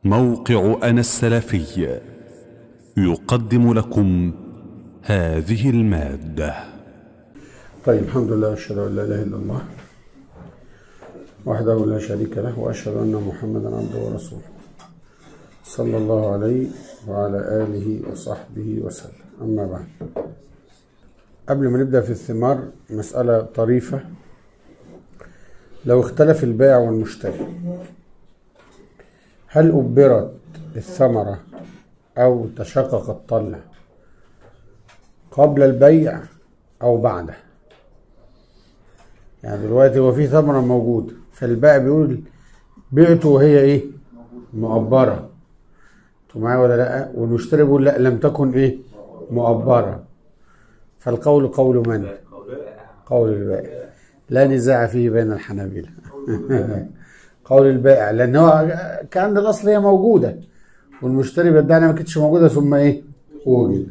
موقع أنا السلفي يقدم لكم هذه المادة طيب الحمد لله أشهد أن لا إله إلا الله وحده لا شريك له وأشهد أن محمدا عبده ورسوله صلى الله عليه وعلى آله وصحبه وسلم أما بعد قبل ما نبدأ في الثمار مسألة طريفة لو اختلف البائع والمشتري هل أبرت الثمرة أو تشقق الطلة قبل البيع أو بعده يعني دلوقتي هو في ثمرة موجودة فالبائع بيقول بعته وهي إيه مؤبرة انتوا معايا ولا لأ والمشتري بيقول لا لم تكن إيه مؤبرة فالقول قول من قول البائع لا نزاع فيه بين الحنابلة قول البائع لان هو كان الاصل هي موجوده والمشتري بيدعي ما كانتش موجوده ثم ايه وجد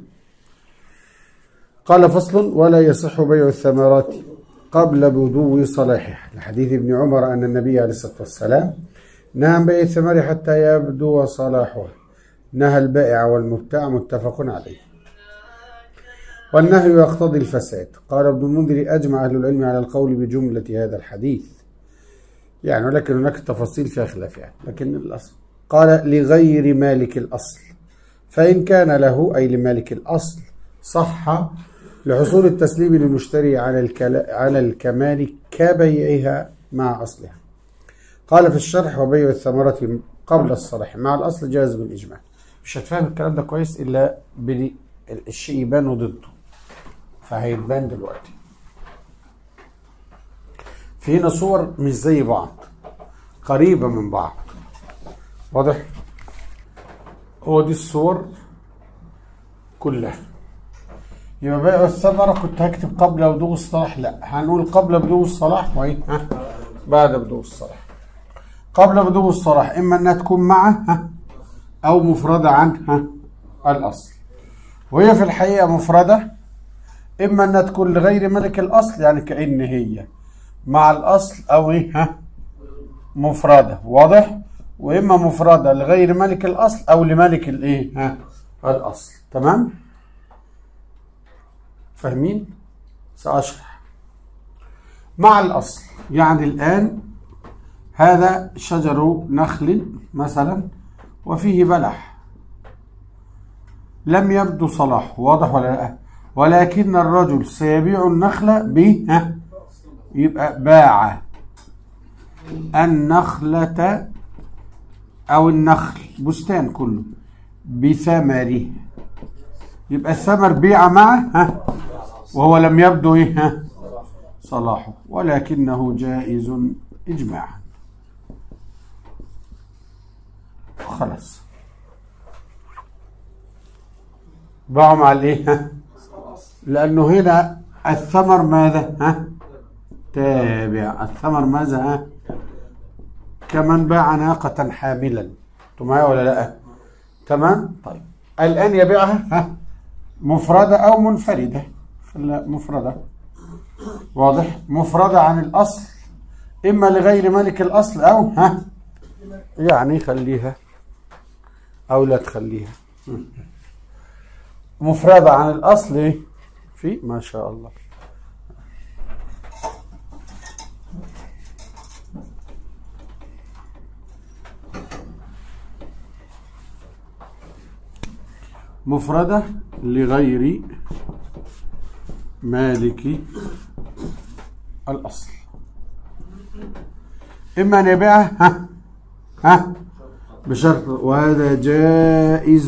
قال فصل ولا يصح بيع الثمرات قبل بدو صلاحها لحديث ابن عمر ان النبي عليه الصلاه والسلام نهى عن بيع الثمر حتى يبدو صلاحها نهى البائع والمبتاع متفق عليه والنهي يقتضي الفساد قال ابن المنذر اجمع اهل العلم على القول بجمله هذا الحديث يعني ولكن هناك تفاصيل فيها خلاف يعني لكن الأصل قال لغير مالك الأصل فإن كان له أي لمالك الأصل صح لحصول التسليم للمشتري على الكلا على الكمال كبيعها مع أصلها قال في الشرح وبيع الثمرة قبل الصلاح مع الأصل جاز بالإجماع مش هتفهم الكلام ده كويس إلا الشيء يبان ضده فهيتبان دلوقتي في هنا صور مش زي بعض قريبة من بعض واضح هو دي الصور كلها يبقى بيع الثمرة كنت هكتب قبل بدو الصلاح لا هنقول قبل بدو الصلاح وايه ها بعد بدو الصلاح قبل بدو الصلاح اما انها تكون مع ها او مفردة عن ها الاصل وهي في الحقيقة مفردة اما انها تكون لغير ملك الاصل يعني كأن هي مع الاصل او ايه ها مفردة واضح واما مفردة لغير ملك الاصل او لملك الايه ها الاصل تمام فاهمين ساشرح مع الاصل يعني الان هذا شجر نخل مثلا وفيه بلح لم يبدو صلاح واضح ولا لا ولكن الرجل سيبيع النخل ب ها يبقى باع النخلة أو النخل بستان كله بثمره يبقى الثمر بيع معه ها وهو لم يبدو إيه ها صلاحه ولكنه جائز إجماعا خلاص باعوا مع الايه ها لانه هنا الثمر ماذا ها تابع الثمر ماذا ها كمن باع ناقة حاملا انتوا معايا ولا لا تمام طيب الآن يبيعها ها مفردة أو منفردة خلا مفردة واضح مفردة عن الأصل إما لغير ملك الأصل أو ها يعني خليها أو لا تخليها مفردة عن الأصل في ما شاء الله مفردة لغير مالك الأصل إما أن يبيعها ها ها بشرط وهذا جائز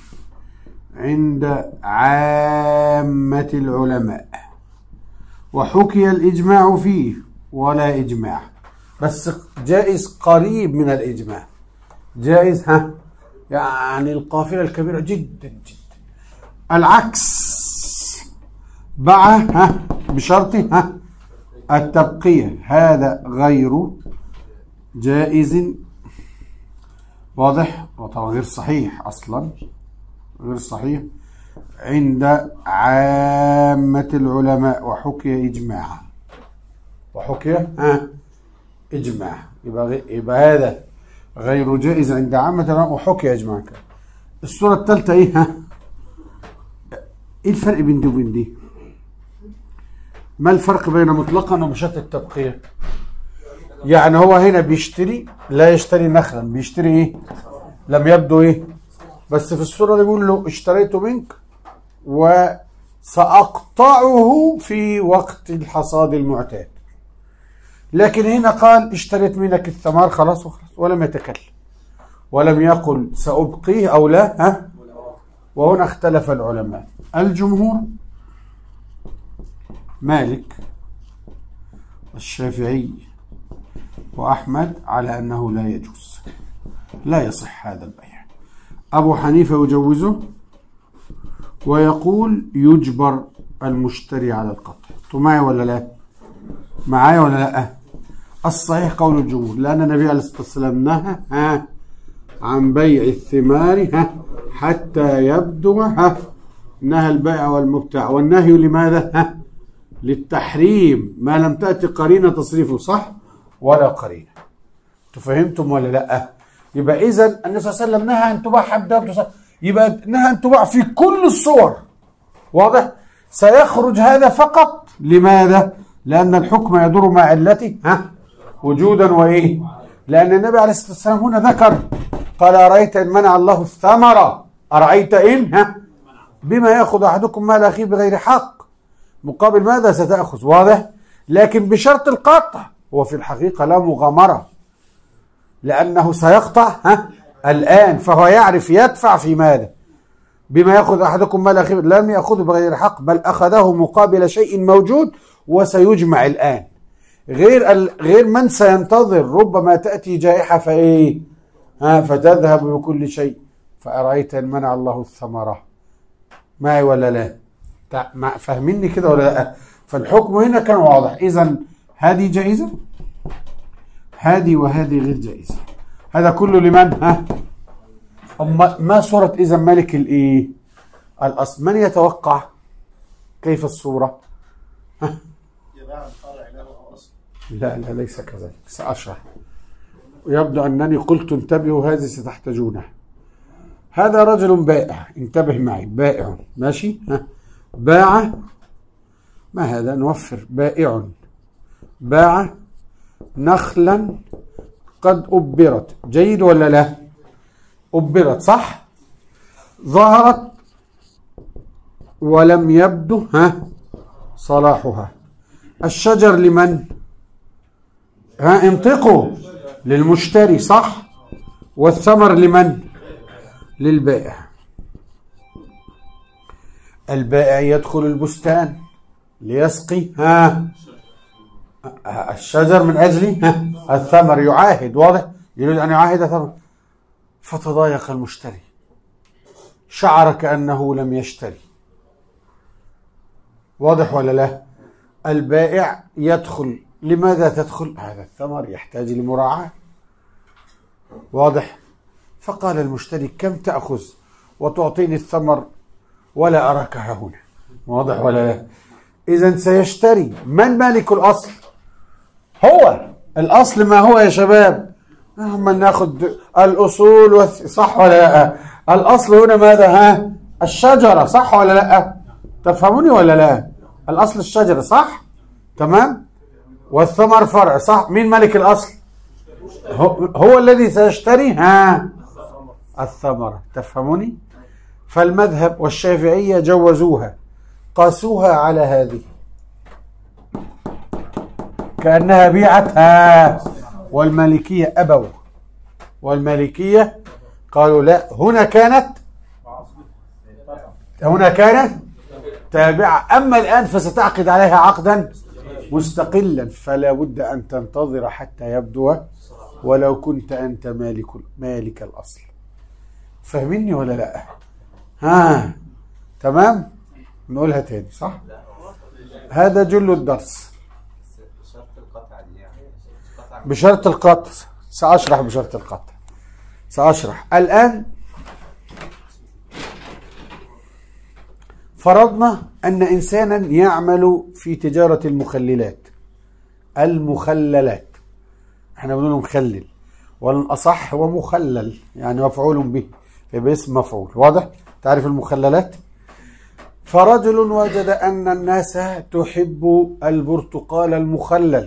عند عامة العلماء وحكي الإجماع فيه ولا إجماع بس جائز قريب من الإجماع جائز ها يعني القافلة الكبيرة جدا جدا العكس باع ها بشرط ها التبقية هذا غير جائز واضح وطبعا غير صحيح أصلا غير صحيح عند عامة العلماء وحكي إجماعا وحكي ها إجماع يبقى, يبقى هذا غير جائز عند عامة العلماء وحكي يا جماعة الصورة الثالثة ايه ها؟ ايه الفرق بين دي وبين دي؟ ما الفرق بين مطلقا وبشرط التبقية؟ يعني هو هنا بيشتري لا يشتري نخلا بيشتري ايه؟ لم يبدو ايه؟ بس في الصورة اللي بيقول له اشتريت منك وسأقطعه في وقت الحصاد المعتاد لكن هنا قال اشتريت منك الثمار خلاص وخلاص ولم يتكلم ولم يقل سأبقيه أو لا ها وهنا اختلف العلماء الجمهور مالك والشافعي وأحمد على أنه لا يجوز لا يصح هذا البيع أبو حنيفة يجوزه ويقول يجبر المشتري على القطع انتوا معي ولا لا معايا ولا لا الصحيح قول الجمهور لأن النبي عليه الصلاة والسلام نهى ها عن بيع الثمار ها حتى يبدو ها نهى البيع والمبتاع والنهي لماذا ها للتحريم ما لم تأتي قرينة تصريفه صح ولا قرينة تفهمتم ولا لا يبقى إذا النبي صلى الله عليه وسلم نهى أن تباع حبة يبقى نهى أن تباع في كل الصور واضح سيخرج هذا فقط لماذا لأن الحكم يدور مع علته ها وجودا وإيه لأن النبي عليه الصلاة والسلام هنا ذكر قال أرأيت إن منع الله الثمرة أرأيت إن ها بما يأخذ أحدكم مال أخيه بغير حق مقابل ماذا ستأخذ واضح لكن بشرط القطع هو في الحقيقة لا مغامرة لأنه سيقطع ها الآن فهو يعرف يدفع في ماذا بما يأخذ أحدكم مال أخيه لم يأخذه بغير حق بل أخذه مقابل شيء موجود وسيجمع الآن غير ال... غير من سينتظر ربما تأتي جائحة فإيه ها فتذهب بكل شيء فأرأيت إن منع الله الثمرة معي ولا لا تع- مع- فاهميني كده ولا لا فالحكم هنا كان واضح إذا هذه جائزة هذه وهذه غير جائزة هذا كله لمن ها أما ما صورة إذا ملك الإيه الأصل من يتوقع كيف الصورة يباع الفرع له أو أصل لا لا ليس كذلك سأشرح ويبدو أنني قلت انتبهوا هذه ستحتاجونها هذا رجل بائع انتبه معي بائع ماشي ها باع ما هذا نوفر بائع باع نخلا قد أبرت جيد ولا لا أبرت صح ظهرت ولم يبدو ها صلاحها الشجر لمن ها انطقوا للمشتري صح والثمر لمن للبائع البائع يدخل البستان ليسقي ها الشجر من اجل ها الثمر يعاهد واضح يريد ان يعاهد ثمر فتضايق المشتري شعر كانه لم يشتري واضح ولا لا البائع يدخل لماذا تدخل هذا الثمر يحتاج لمراعاة واضح فقال المشتري كم تأخذ وتعطيني الثمر ولا أراك ها هنا واضح ولا لا إذا سيشتري من مالك الأصل هو الأصل ما هو يا شباب هم ناخذ الأصول والث... صح ولا لا الأصل هنا ماذا ها الشجرة صح ولا لا تفهموني ولا لا الأصل الشجرة صح تمام والثمر فرع صح مين ملك الأصل هو, هو الذي سيشتري ها الثمرة تفهموني فالمذهب والشافعية جوزوها قاسوها على هذه كأنها بيعت ها والمالكية أبوا والمالكية قالوا لا هنا كانت هنا كانت تابعة أما الآن فستعقد عليها عقدا مستقلا فلا بد أن تنتظر حتى يبدو ولو كنت أنت مالك مالك الأصل فاهميني ولا لا ها تمام نقولها تاني صح هذا جل الدرس شرط القطع دي يعني قطع بشرط القطع سأشرح بشرط القطع سأشرح الآن فرضنا أن إنسانا يعمل في تجارة المخللات المخللات احنا بنقول مخلل والأصح هو مخلل يعني مفعول به يبقى اسم مفعول واضح تعرف المخللات فرجل وجد أن الناس تحب البرتقال المخلل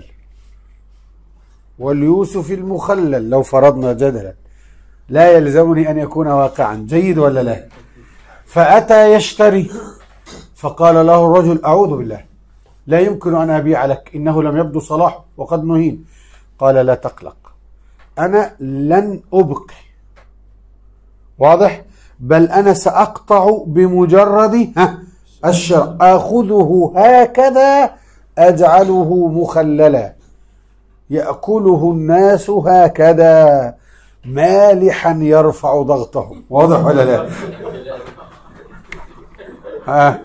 واليوسف المخلل لو فرضنا جدلا لا يلزمني أن يكون واقعا جيد ولا لا فأتى يشتري فقال له الرجل أعوذ بالله لا يمكن أن أبيع لك إنه لم يبدو صلاحه وقد نهين قال لا تقلق أنا لن أبقي واضح بل أنا سأقطع بمجرد ها الشرع آخذه هكذا أجعله مخللا يأكله الناس هكذا مالحا يرفع ضغطهم واضح ولا لا ها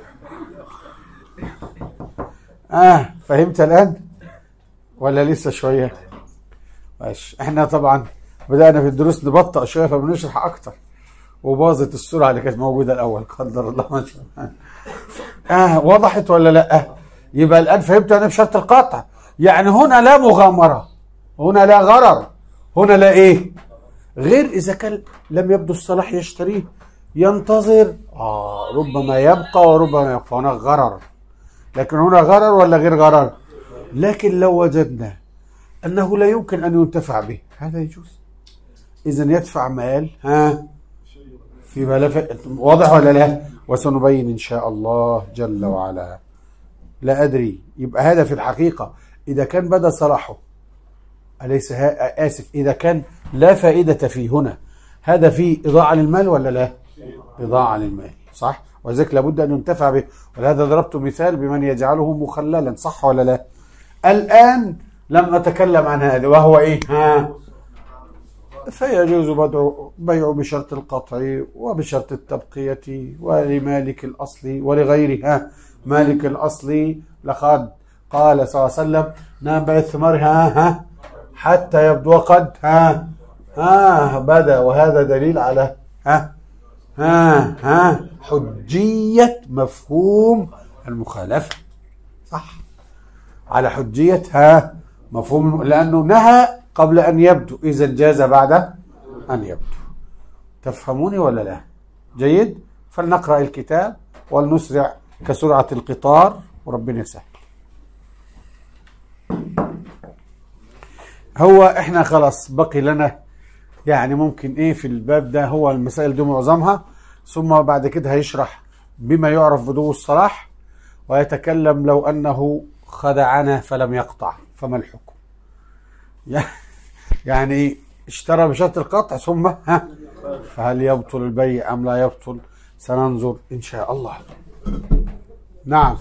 آه فهمت الآن ولا لسه شوية ماشي احنا طبعا بدأنا في الدروس نبطأ شوية فبنشرح أكتر وباظت السرعة اللي كانت موجودة الأول قدر الله ما شاء الله آه وضحت ولا لا يبقى الآن فهمت أنا بشرط القطع يعني هنا لا مغامرة هنا لا غرر هنا لا إيه غير إذا كان لم يبدو الصلاح يشتريه ينتظر آه ربما يبقى وربما يبقى هناك غرر لكن هنا غرر ولا غير غرر لكن لو وجدنا أنه لا يمكن أن ينتفع به هذا يجوز إذا يدفع مال ها فيما لا ف... واضح ولا لا وسنبين إن شاء الله جل وعلا لا أدري يبقى هذا في الحقيقة إذا كان بدا صلاحه أليس ها... آسف إذا كان لا فائدة فيه هنا هذا فيه إضاعة للمال ولا لا إضاعة للمال صح وذلك لابد أن ينتفع به ولهذا ضربت مثال بمن يجعله مخللا صح ولا لا الآن لم أتكلم عن هذا وهو إيه ها فيجوز بدع بيع بشرط القطع وبشرط التبقية ولمالك الأصل ولغيرها مالك الأصل لقد قال صلى الله عليه وسلم نام بيع الثمار ها ها حتى يبدو قد ها ها بدا وهذا دليل على ها ها ها حجية مفهوم المخالفة صح على حجية ها مفهوم لأنه نهى قبل أن يبدو إذا جاز بعد أن يبدو تفهموني ولا لا جيد فلنقرأ الكتاب ولنسرع كسرعة القطار وربنا يسهل هو احنا خلاص بقي لنا يعني ممكن ايه في الباب ده هو المسائل دي معظمها ثم بعد كده هيشرح بما يعرف بدو الصلاح ويتكلم لو انه خدعنا فلم يقطع فما الحكم يعني اشترى بشرط القطع ثم ها فهل يبطل البيع ام لا يبطل سننظر ان شاء الله نعم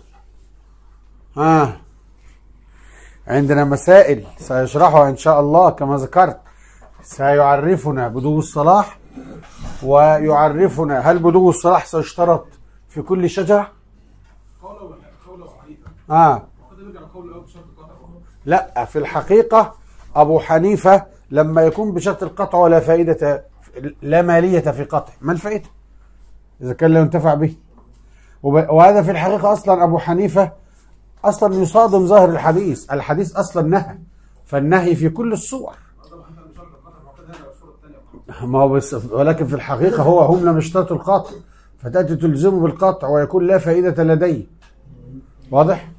ها عندنا مسائل سيشرحها ان شاء الله كما ذكرت سيعرفنا بدو الصلاح ويعرفنا هل بدو الصلاح سيشترط في كل شجرة؟ قوله قوله صحيح آه وقد يرجع قوله أو بشرط القطع لا في الحقيقة أبو حنيفة لما يكون بشرط القطع ولا فائدة لا مالية في قطع ما الفائدة إذا كان لا ينتفع به وب- وهذا في الحقيقة أصلا أبو حنيفة أصلا يصادم ظاهر الحديث الحديث أصلا نهى فالنهي في كل الصور طبعا حتى بشرط القطع وقد هذا الصورة الثانية ما هو بس ولكن في الحقيقة هو هم لم يشترطوا القطع فتأتي تلزمه بالقطع ويكون لا فائدة لديه واضح؟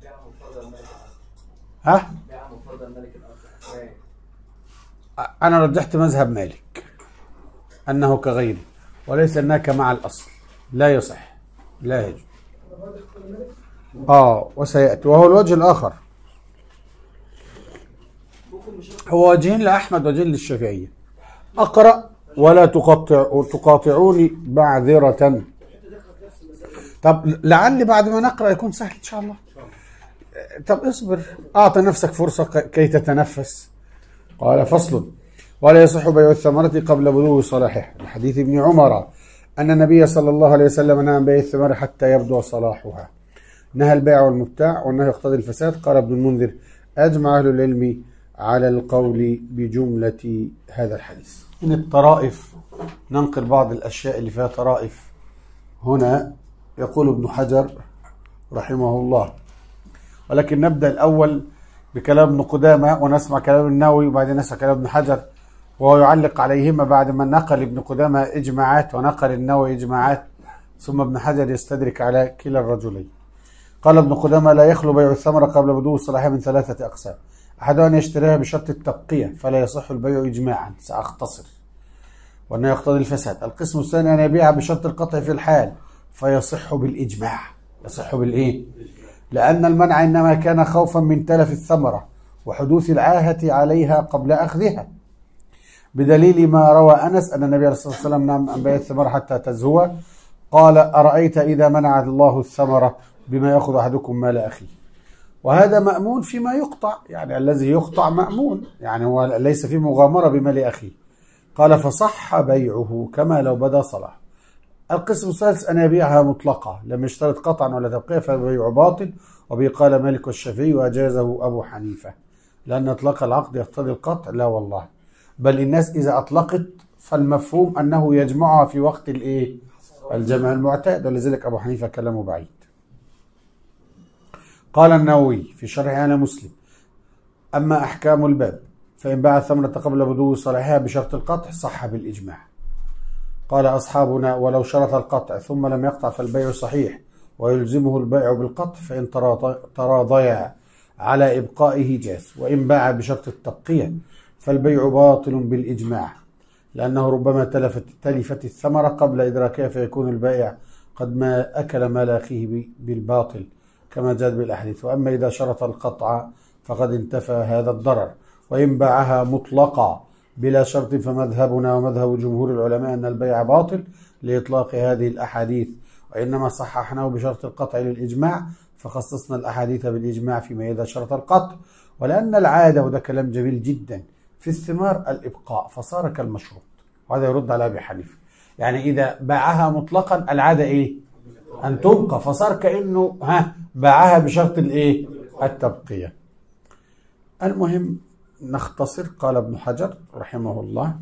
ها؟ أنا رجحت مذهب مالك أنه كغيره وليس هناك مع الأصل لا يصح لا يجوز آه وسيأتي وهو الوجه الآخر هو وجهين لأحمد وجهين للشافعية أقرأ ولا تقطع تقاطعوني بعذرة طب لعل بعد ما نقرأ يكون سهل إن شاء الله طب اصبر أعطي نفسك فرصة كي تتنفس قال فصل ولا يصح بيع الثمرة قبل بلوغ صلاحها لحديث ابن عمر أن النبي صلى الله عليه وسلم نهى عن بيع الثمر حتى يبدو صلاحها نهى البيع والمبتاع وأنه يقتضي الفساد قال ابن المنذر أجمع أهل العلم على القول بجملة هذا الحديث من الطرائف ننقل بعض الأشياء اللي فيها طرائف هنا يقول ابن حجر رحمه الله ولكن نبدأ الأول بكلام ابن قدامة ونسمع كلام النووي وبعدين نسمع كلام ابن حجر وهو يعلق عليهما بعد ما نقل ابن قدامة إجماعات ونقل النووي إجماعات ثم ابن حجر يستدرك على كلا الرجلين قال ابن قدامة لا يخلو بيع الثمرة قبل بدو صلاحها من ثلاثة أقسام أحدها أن يشتريها بشرط التبقية فلا يصح البيع إجماعا سأختصر وأنه يقتضي الفساد القسم الثاني أن يبيعها بشرط القطع في الحال فيصح بالإجماع يصح بالإيه؟ لأن المنع إنما كان خوفا من تلف الثمرة وحدوث العاهة عليها قبل أخذها بدليل ما روى أنس أن النبي صلى الله عليه وسلم نعم عن بيع الثمرة حتى تزهو قال أرأيت إذا منع الله الثمرة بما يأخذ أحدكم مال أخيه وهذا مأمون فيما يقطع يعني الذي يقطع مأمون يعني هو ليس في مغامرة بمال أخيه قال فصح بيعه كما لو بدا صلاح القسم الثالث أن يبيعها مطلقة لم يشترط قطعا ولا تبقية فالبيع باطل وبه قال مالك والشافعي وأجازه أبو حنيفة لأن إطلاق العقد يقتضي القطع لا والله بل الناس إذا أطلقت فالمفهوم أنه يجمعها في وقت الإيه الجمع المعتاد ولذلك أبو حنيفة كلامه بعيد قال النووي في شرح على مسلم أما أحكام الباب فإن باع الثمرة قبل بدو صلاحها بشرط القطع صح بالإجماع قال أصحابنا ولو شرط القطع ثم لم يقطع فالبيع صحيح ويلزمه البيع بالقطع فإن تراضيا على إبقائه جاز وإن باع بشرط التبقية فالبيع باطل بالإجماع لأنه ربما تلفت تلفت الثمرة قبل إدراكها فيكون البائع قد ما أكل مال أخيه بالباطل كما جاء بالأحاديث وأما إذا شرط القطع فقد انتفى هذا الضرر وإن باعها مطلقة بلا شرط فمذهبنا ومذهب جمهور العلماء أن البيع باطل لإطلاق هذه الأحاديث وإنما صححناه بشرط القطع للإجماع فخصصنا الأحاديث بالإجماع فيما إذا شرط القطع ولأن العادة وده كلام جميل جدا في الثمار الإبقاء فصار كالمشروط وهذا يرد على أبي حنيفة يعني إذا باعها مطلقا العادة إيه أن تبقى فصار كأنه ها باعها بشرط الإيه التبقية المهم نختصر قال ابن حجر رحمه الله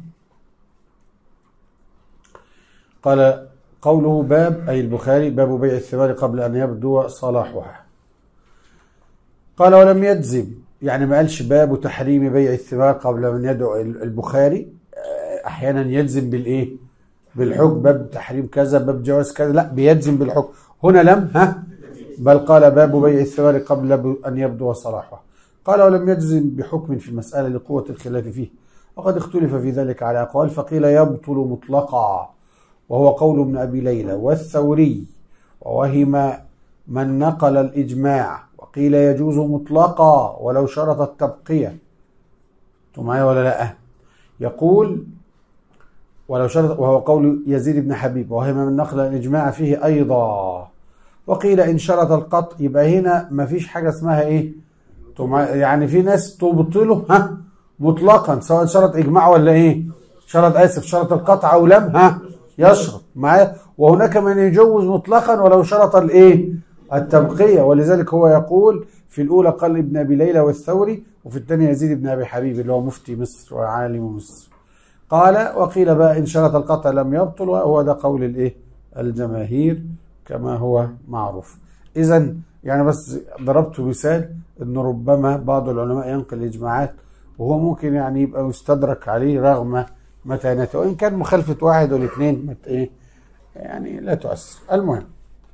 قال قوله باب أي البخاري باب بيع الثمار قبل أن يبدو صلاحها قال ولم يجزم يعني ما قالش باب تحريم بيع الثمار قبل أن يدعو البخاري أحيانا يجزم بالإيه بالحكم باب تحريم كذا باب جواز كذا لا بيجزم بالحكم هنا لم ها بل قال باب بيع الثمار قبل أن يبدو صلاحها قال ولم يجزم بحكم في المسألة لقوة الخلاف فيه وقد اختلف في ذلك على أقوال فقيل يبطل مطلقا وهو قول ابن أبي ليلى والثوري ووهم من نقل الإجماع وقيل يجوز مطلقا ولو شرط التبقية انتم معايا ولا لا يقول ولو شرط وهو قول يزيد بن حبيب ووهم من نقل الإجماع فيه أيضا وقيل إن شرط القط يبقى هنا ما فيش حاجة اسمها إيه يعني في ناس تبطله ها مطلقا سواء شرط إجماع ولا إيه شرط آسف شرط القطع أو لم ها يشرط معايا وهناك من يجوز مطلقا ولو شرط الايه التبقيه ولذلك هو يقول في الاولى قال ابن ابي ليلى والثوري وفي الثانيه يزيد بن ابي حبيب اللي هو مفتي مصر وعالم مصر قال وقيل بقى ان شرط القطع لم يبطل وهو ده قول الايه الجماهير كما هو معروف اذا يعني بس ضربت مثال ان ربما بعض العلماء ينقل الاجماعات وهو ممكن يعني يبقى يستدرك عليه رغم متانته وان كان مخالفه واحد والاثنين مت ايه يعني لا تؤثر المهم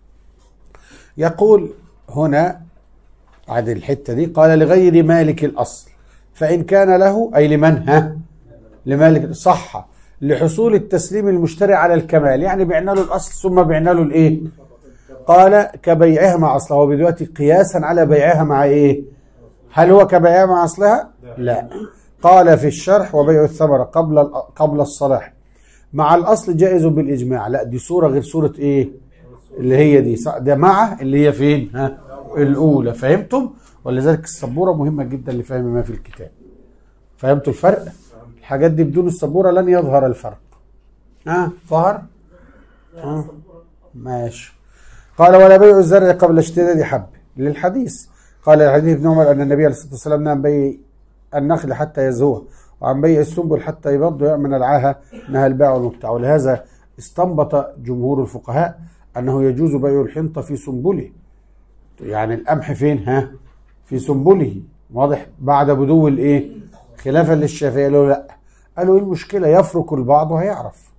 يقول هنا بعد الحته دي قال لغير مالك الاصل فان كان له اي لمن ها لمالك صح لحصول التسليم المشتري على الكمال يعني بعنا له الاصل ثم بعنا له الايه قال كبيعها مع اصلها هو دلوقتي قياسا على بيعها مع ايه هل هو كبيعها مع اصلها لا قال في الشرح وبيع الثمرة قبل قبل الصلاح مع الأصل جائز بالإجماع لا دي صورة غير صورة إيه اللي هي دي ده مع اللي هي فين ها الأولى فهمتم ولذلك السبورة مهمة جدا لفهم ما في الكتاب فهمتوا الفرق الحاجات دي بدون السبورة لن يظهر الفرق ها ظهر ها ماشي قال ولا بيع الزرع قبل اشتداد حب للحديث قال الحديث ابن عمر أن النبي عليه الصلاة والسلام نعم بيع النخل حتى يزهو وعن بيع السنبل حتى يبض يأمن العاهة نهى الباع والمبتاع ولهذا استنبط جمهور الفقهاء أنه يجوز بيع الحنطة في سنبله يعني القمح فين ها في سنبله واضح بعد بدو الايه خلافا للشافعي قالوا لا قالوا ايه المشكله يفرك البعض وهيعرف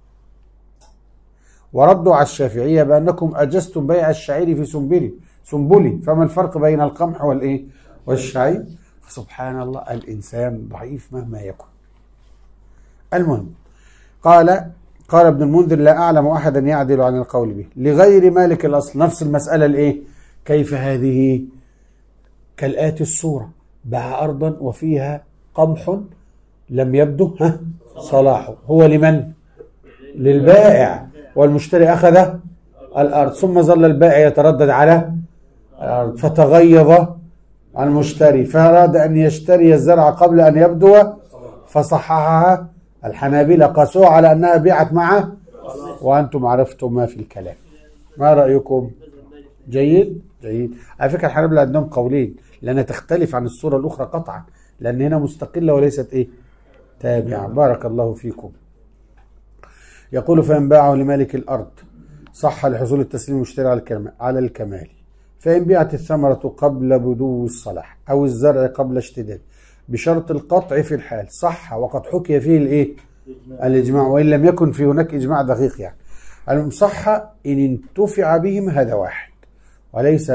وردوا على الشافعيه بانكم اجزتم بيع الشعير في سنبلي سنبلي فما الفرق بين القمح والايه والشعير سبحان الله الانسان ضعيف مهما يكن المهم قال قال ابن المنذر لا اعلم احدا يعدل عن القول به لغير مالك الاصل نفس المساله الايه كيف هذه كالاتي الصوره باع ارضا وفيها قمح لم يبدو ها صلاحه هو لمن للبائع والمشتري اخذ الارض ثم ظل البائع يتردد على الارض فتغيظ المشتري فاراد ان يشتري الزرع قبل ان يبدو فصححها الحنابلة قاسوها على انها بيعت معه وانتم عرفتم ما في الكلام ما رايكم جيد جيد على فكره الحنابلة عندهم قولين لانها تختلف عن الصوره الاخرى قطعا لان هنا مستقله وليست ايه تابعه بارك الله فيكم يقول فإن باعه لمالك الأرض صح لحصول التسليم المشتري على الكمال على الكمال فإن بيعت الثمرة قبل بدو الصلاح أو الزرع قبل اشتداد بشرط القطع في الحال صح وقد حكي فيه الايه الإجماع وإن لم يكن في هناك إجماع دقيق يعني المصح إن انتفع بهم هذا واحد وليس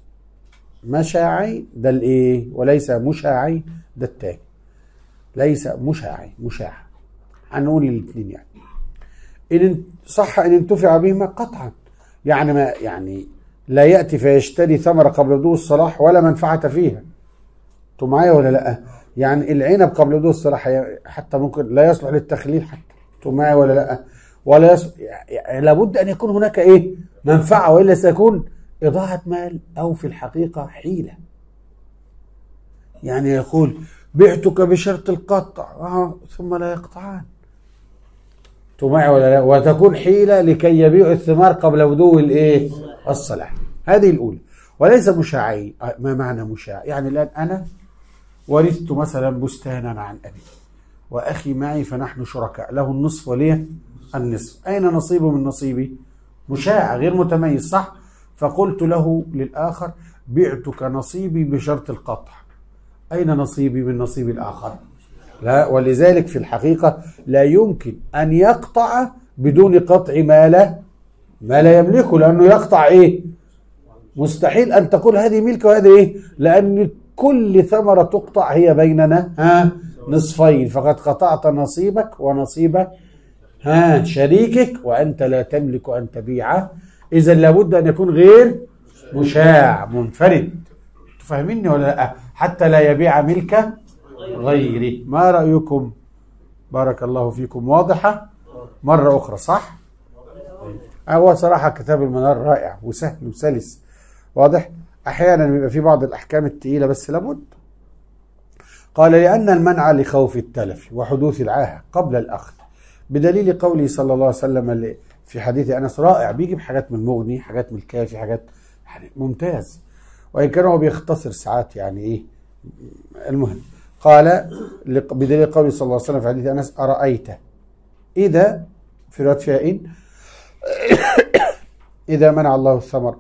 مشاعي ده الايه وليس مشاعي ده التاني ليس مشاعي مشاع هنقول الاثنين يعني إن صح إن انتفع بهما قطعا يعني ما يعني لا يأتي فيشتري ثمرة قبل بدو الصلاح ولا منفعة فيها انتوا معايا ولا لا يعني العنب قبل بدو الصلاح هي- حتى ممكن لا يصلح للتخليل حتى انتوا معايا ولا لا ولا يصلح يعني لابد أن يكون هناك إيه منفعة وإلا سيكون إضاعة مال أو في الحقيقة حيلة يعني يقول بعتك بشرط القطع آه ثم لا يقطعان انتوا معي ولا لا وتكون حيلة لكي يبيعوا الثمار قبل بدو الايه الصلاح هذه الأولى وليس مشاعي آه، ما معنى مشاع يعني الآن أنا ورثت مثلا بستانا عن أبي وأخي معي فنحن شركاء له النصف ولي النصف أين نصيبه من نصيبي مشاع غير متميز صح فقلت له للآخر بعتك نصيبي بشرط القطع أين نصيبي من نصيب الآخر لا ولذلك في الحقيقة لا يمكن أن يقطع بدون قطع ما لا ما لا يملكه لأنه يقطع إيه مستحيل أن تقول هذه ملك وهذه إيه لأن كل ثمرة تقطع هي بيننا ها نصفين فقد قطعت نصيبك ونصيب ها شريكك وأنت لا تملك أن تبيعه إذا لابد أن يكون غير مشاع منفرد تفهميني ولا لا حتى لا يبيع ملك غيره ما رأيكم بارك الله فيكم واضحة مرة أخرى صح هو صراحة كتاب المنار رائع وسهل وسلس واضح أحيانا بيبقى في بعض الأحكام التقيلة بس لابد قال لأن المنع لخوف التلف وحدوث العاهة قبل الأخذ بدليل قوله صلى الله عليه وسلم اللي في حديث أنس رائع بيجيب حاجات من المغني حاجات من الكافي حاجات يعني ممتاز وإن كان هو بيختصر ساعات يعني إيه المهم قال لق- بدليل قوله صلى الله عليه وسلم في حديث أنس أرأيت إذا في رواية فيها إن إذا منع الله الثمر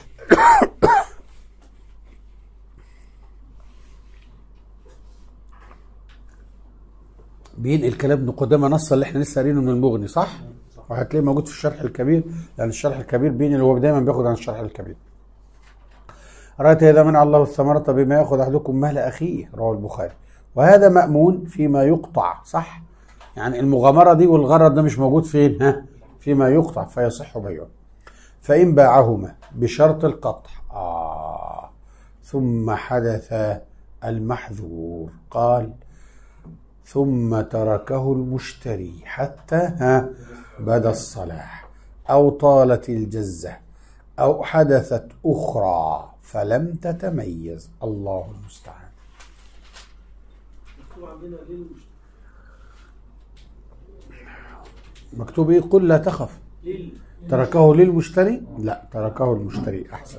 بينقل كلام ابن قدامه نص اللي احنا لسه قارينه من المغني صح؟ وهتلاقيه موجود في الشرح الكبير لان الشرح الكبير بينقل هو دايما بياخد عن الشرح الكبير. رأيت إذا منع الله الثمرة بما يأخذ أحدكم مال أخيه رواه البخاري وهذا مأمون فيما يقطع صح يعني المغامرة دي والغرض ده مش موجود فين ها فيما يقطع فيصح بيعه فإن باعهما بشرط القطع آه ثم حدث المحذور قال ثم تركه المشتري حتى ها بدا الصلاح أو طالت الجزة أو حدثت أخرى فلم تتميز الله المستعان مكتوب عندنا ليه المشتري مكتوب ايه قل لا تخف ليه تركه للمشتري لا تركه المشتري احسن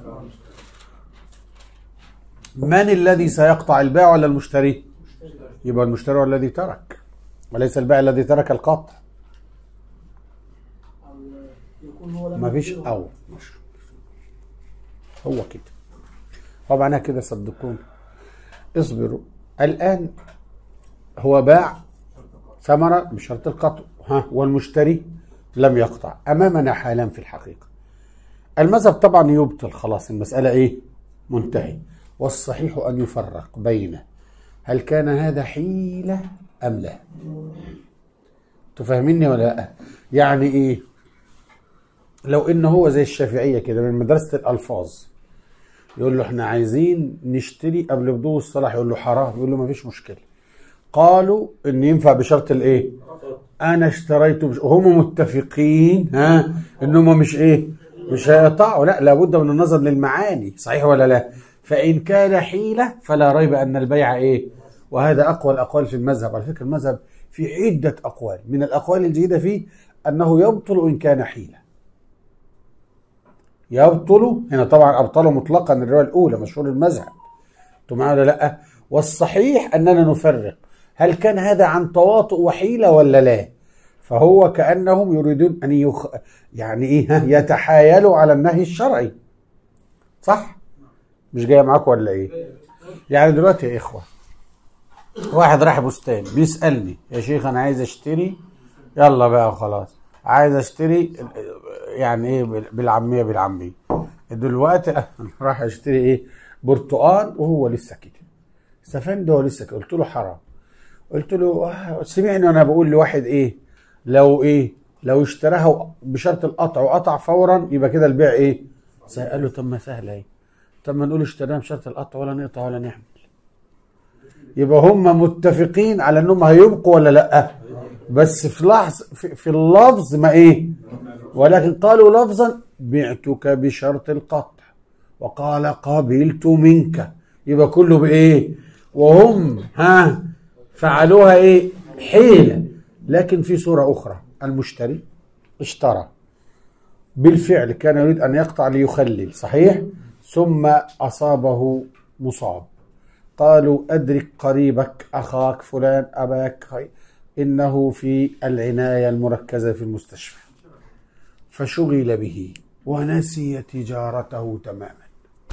من الذي سيقطع البائع ولا المشتري يبقى المشتري هو الذي ترك وليس البائع الذي ترك القطع أو يكون هو لم ما فيش يقدره. او مش هو كده هو معناها كده صدقوني اصبروا الان هو باع ثمرة بشرط القطع ها والمشتري لم يقطع أمامنا حالان في الحقيقة المذهب طبعا يبطل خلاص المسألة إيه منتهي والصحيح أن يفرق بين هل كان هذا حيلة أم لا تفهمني ولا لا يعني إيه لو إن هو زي الشافعية كده من مدرسة الألفاظ يقول له احنا عايزين نشتري قبل بدو الصلاح يقول له حرام يقول له ما فيش مشكله قالوا ان ينفع بشرط الايه انا اشتريت بش... وهم متفقين ها ان هم مش ايه مش هيقطعوا لا لابد من النظر للمعاني صحيح ولا لا فان كان حيله فلا ريب ان البيع ايه وهذا اقوى الاقوال في المذهب على فكره المذهب في عده اقوال من الاقوال الجيده فيه انه يبطل ان كان حيله يبطل هنا طبعا ابطله مطلقا الروايه الاولى مشهور المذهب انتوا معايا ولا لا والصحيح اننا نفرق هل كان هذا عن تواطؤ وحيله ولا لا فهو كانهم يريدون ان يخ... يعني ايه ها؟ يتحايلوا على النهي الشرعي صح مش جايه معاكم ولا ايه يعني دلوقتي يا اخوه واحد راح بستان بيسالني يا شيخ انا عايز اشتري يلا بقى خلاص عايز اشتري يعني ايه بالعاميه بالعاميه دلوقتي راح اشتري ايه برتقال وهو لسه كده استفند هو لسه كده قلت له حرام قلت له آه، سمعني وانا بقول لواحد ايه لو ايه لو اشتراها بشرط القطع وقطع فورا يبقى كده البيع ايه سهل. قال له طب ما سهله ايه طب ما نقول اشتراها بشرط القطع ولا نقطع ولا نعمل يبقى هم متفقين على انهم هيبقوا ولا لا بس في لحظ في, في اللفظ ما ايه ولكن قالوا لفظا بعتك بشرط القطع وقال قبلت منك يبقى كله بايه وهم ها فعلوها ايه حيلة لكن في صورة اخرى المشتري اشترى بالفعل كان يريد ان يقطع ليخلل صحيح ثم اصابه مصاب قالوا ادرك قريبك اخاك فلان اباك خي- انه في العنايه المركزه في المستشفى فشغل به ونسي تجارته تماما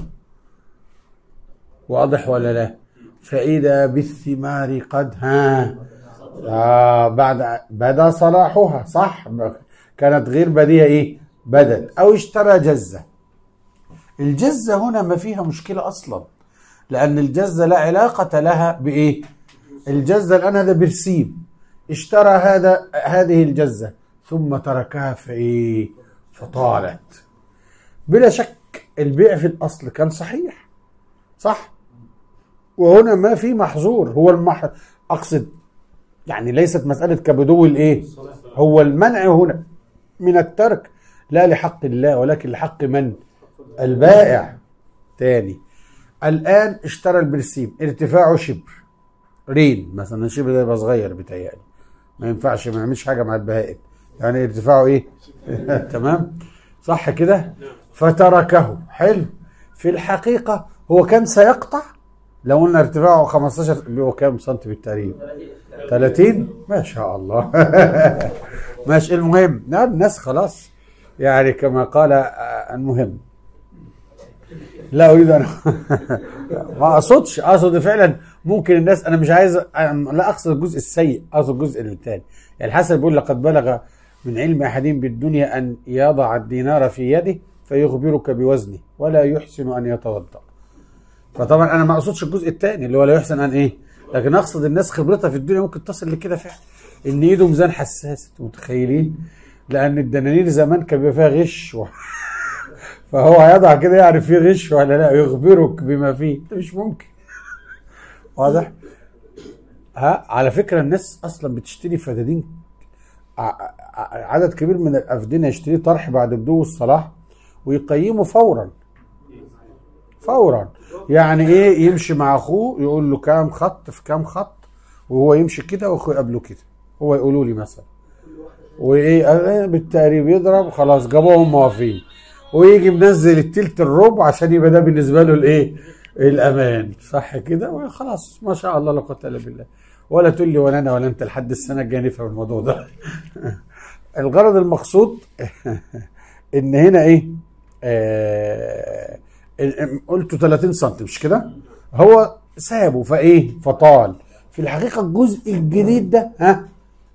واضح ولا لا فاذا بالثمار قد ها آه بعد بدا صلاحها صح كانت غير بديهه ايه بدت او اشترى جزه الجزه هنا ما فيها مشكله اصلا لان الجزه لا علاقه لها بايه الجزه الان هذا برسيم اشترى هذا هذه الجزه ثم تركها في ايه فطالت بلا شك البيع في الاصل كان صحيح صح وهنا ما في محظور هو المح... اقصد يعني ليست مساله كبدو الايه هو المنع هنا من الترك لا لحق الله ولكن لحق من البائع تاني الان اشترى البرسيم ارتفاعه شبر رين مثلا الشبر ده يبقى صغير بيتهيألي ما ينفعش ما يعملش حاجه مع البهائم يعني ارتفاعه ايه تمام صح كده فتركه حلو في الحقيقه هو كان سيقطع لو قلنا ارتفاعه 15 هو كام سنتي بالتقريب 30 ما شاء الله ماشي المهم لا الناس خلاص يعني كما قال آه، المهم لا اريد ان ما اقصدش اقصد فعلا ممكن الناس انا مش عايز أنا لا اقصد الجزء السيء اقصد الجزء الثاني يعني الحسن بيقول لقد بلغ من علم احدهم بالدنيا ان يضع الدينار في يده فيخبرك بوزنه ولا يحسن ان يتوضا فطبعا انا ما اقصدش الجزء الثاني اللي هو لا يحسن ان ايه لكن اقصد الناس خبرتها في الدنيا ممكن تصل لكده فعلا ان ايده ميزان حساس انتوا متخيلين لان الدنانير زمان كان بيبقى فيها غش و... فهو هيضع كده يعرف فيه غش ولا لا يخبرك بما فيه ده مش ممكن واضح ها على فكره الناس اصلا بتشتري فدادين ع- ع- عدد كبير من الافدنه يشتري طرح بعد بدو الصلاح ويقيمه فورا فورا يعني ايه يمشي مع اخوه يقول له كام خط في كام خط وهو يمشي كده واخوه يقابله كده هو يقولوا لي مثلا وايه آه، بالتقريب يضرب خلاص جابوهم موافقين ويجي منزل التلت الربع عشان يبقى ده بالنسبه له الايه الامان صح كده وخلاص ما شاء الله لا قوه الا بالله ولا تقول لي ولا انا ولا انت لحد السنه الجايه نفهم الموضوع ده الغرض المقصود ان هنا ايه آه قلت 30 سم مش كده هو سابه فايه فطال في الحقيقه الجزء الجديد ده ها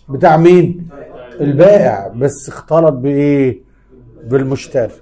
بتاع مين البائع بس اختلط بايه بالمشتري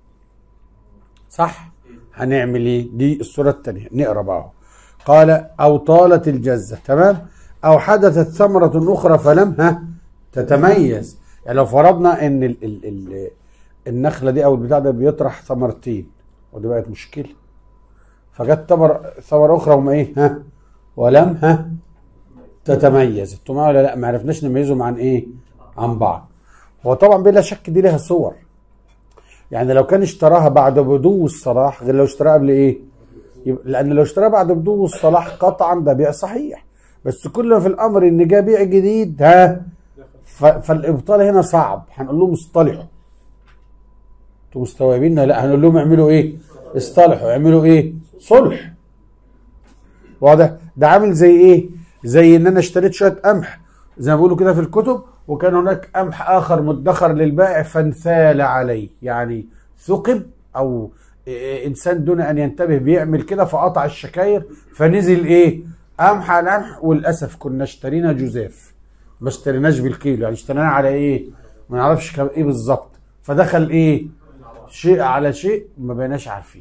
صح هنعمل ايه دي الصوره الثانيه نقرا بقى اهو. قال او طالت الجزه تمام او حدثت ثمره اخرى فلم ها تتميز يعني لو فرضنا ان ال ال ال النخله دي او البتاع ده بيطرح ثمرتين ودي بقت مشكله فجت ثمر ثمره اخرى وما ايه ها ولم ها تتميز انتوا معايا ولا لا ما عرفناش نميزهم عن ايه عن بعض هو طبعا بلا شك دي لها صور يعني لو كان اشتراها بعد بدو الصلاح غير لو اشتراها قبل ايه يبقى- لان لو اشتراها بعد بدو الصلاح قطعا ده بيع صحيح بس كل ما في الامر ان جاء بيع جديد ها ف- فالابطال هنا صعب هنقول لهم اصطلحوا انتوا مستوعبين لا هنقول لهم اعملوا ايه اصطلحوا اعملوا ايه صلح واضح ده عامل زي ايه زي ان انا اشتريت شويه قمح زي ما بيقولوا كده في الكتب وكان هناك قمح اخر مدخر للبائع فانثال عليه يعني ثقب او إيه انسان دون ان ينتبه بيعمل كده فقطع الشكاير فنزل ايه قمح على قمح وللاسف كنا اشترينا جزاف ما اشتريناش بالكيلو يعني اشتريناه على ايه ما نعرفش كام ايه بالظبط فدخل ايه شيء على شيء ما بقيناش عارفين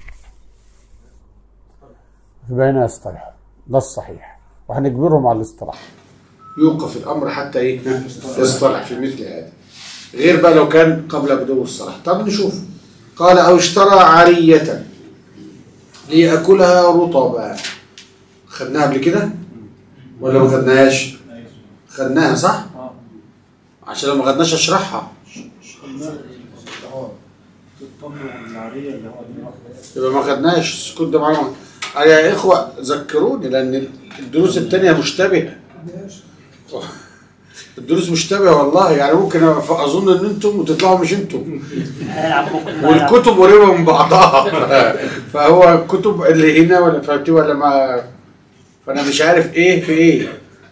بقينا يصطلحوا ده الصحيح وهنجبرهم على الاصطلاح يوقف الامر حتى ايه يصطلح في مثل هذا غير بقى لو كان قبل بدو الصلاح طب نشوف قال او اشترى عرية ليأكلها رطبا خدناها قبل كده ولا ما خدناهاش خدناها صح عشان لو ما خدناش اشرحها اه التمر والنعرية اللي هو دي يبقى ما خدناش السكوت ده معلومة يا اخوة ذكروني لان الدروس التانية مشتبهة الدروس مشتبهة والله يعني ممكن اظن ان انتم وتطلعوا مش انتم والكتب قريبة من بعضها فهو الكتب اللي هنا ولا فهمتي ولا ما فانا مش عارف ايه في ايه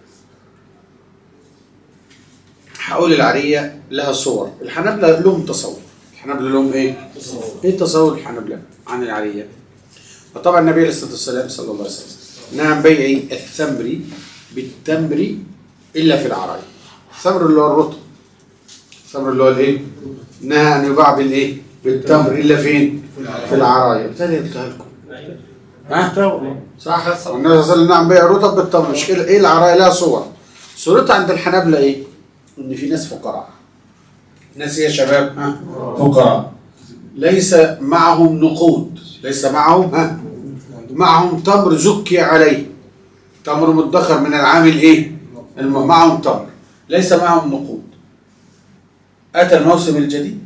هقول العرية لها صور الحنابلة لهم تصور الحنابلة لهم ايه؟ ايه تصور الحنابلة عن العرية؟ وطبعا النبي عليه الصلاة والسلام صلى الله عليه وسلم نهى عن بيع الثمر بالتمر إلا في العراية الثمر اللي هو الرطب الثمر اللي هو الايه؟ نهى أن يباع بالايه؟ بالتمر إلا فين؟ في العراية بالتالي قلتها لكم ها؟ صح النبي صلى الله عليه وسلم نعم بيع الرطب بالتمر مش كده ايه العراية لها صور صورتها عند الحنابلة ايه؟ ان في ناس فقراء ناس يا شباب ها؟ فقراء ليس معهم نقود ليس معهم ها معهم تمر زكي عليه تمر مدخر من العام الايه الم- معهم تمر ليس معهم نقود اتى الموسم الجديد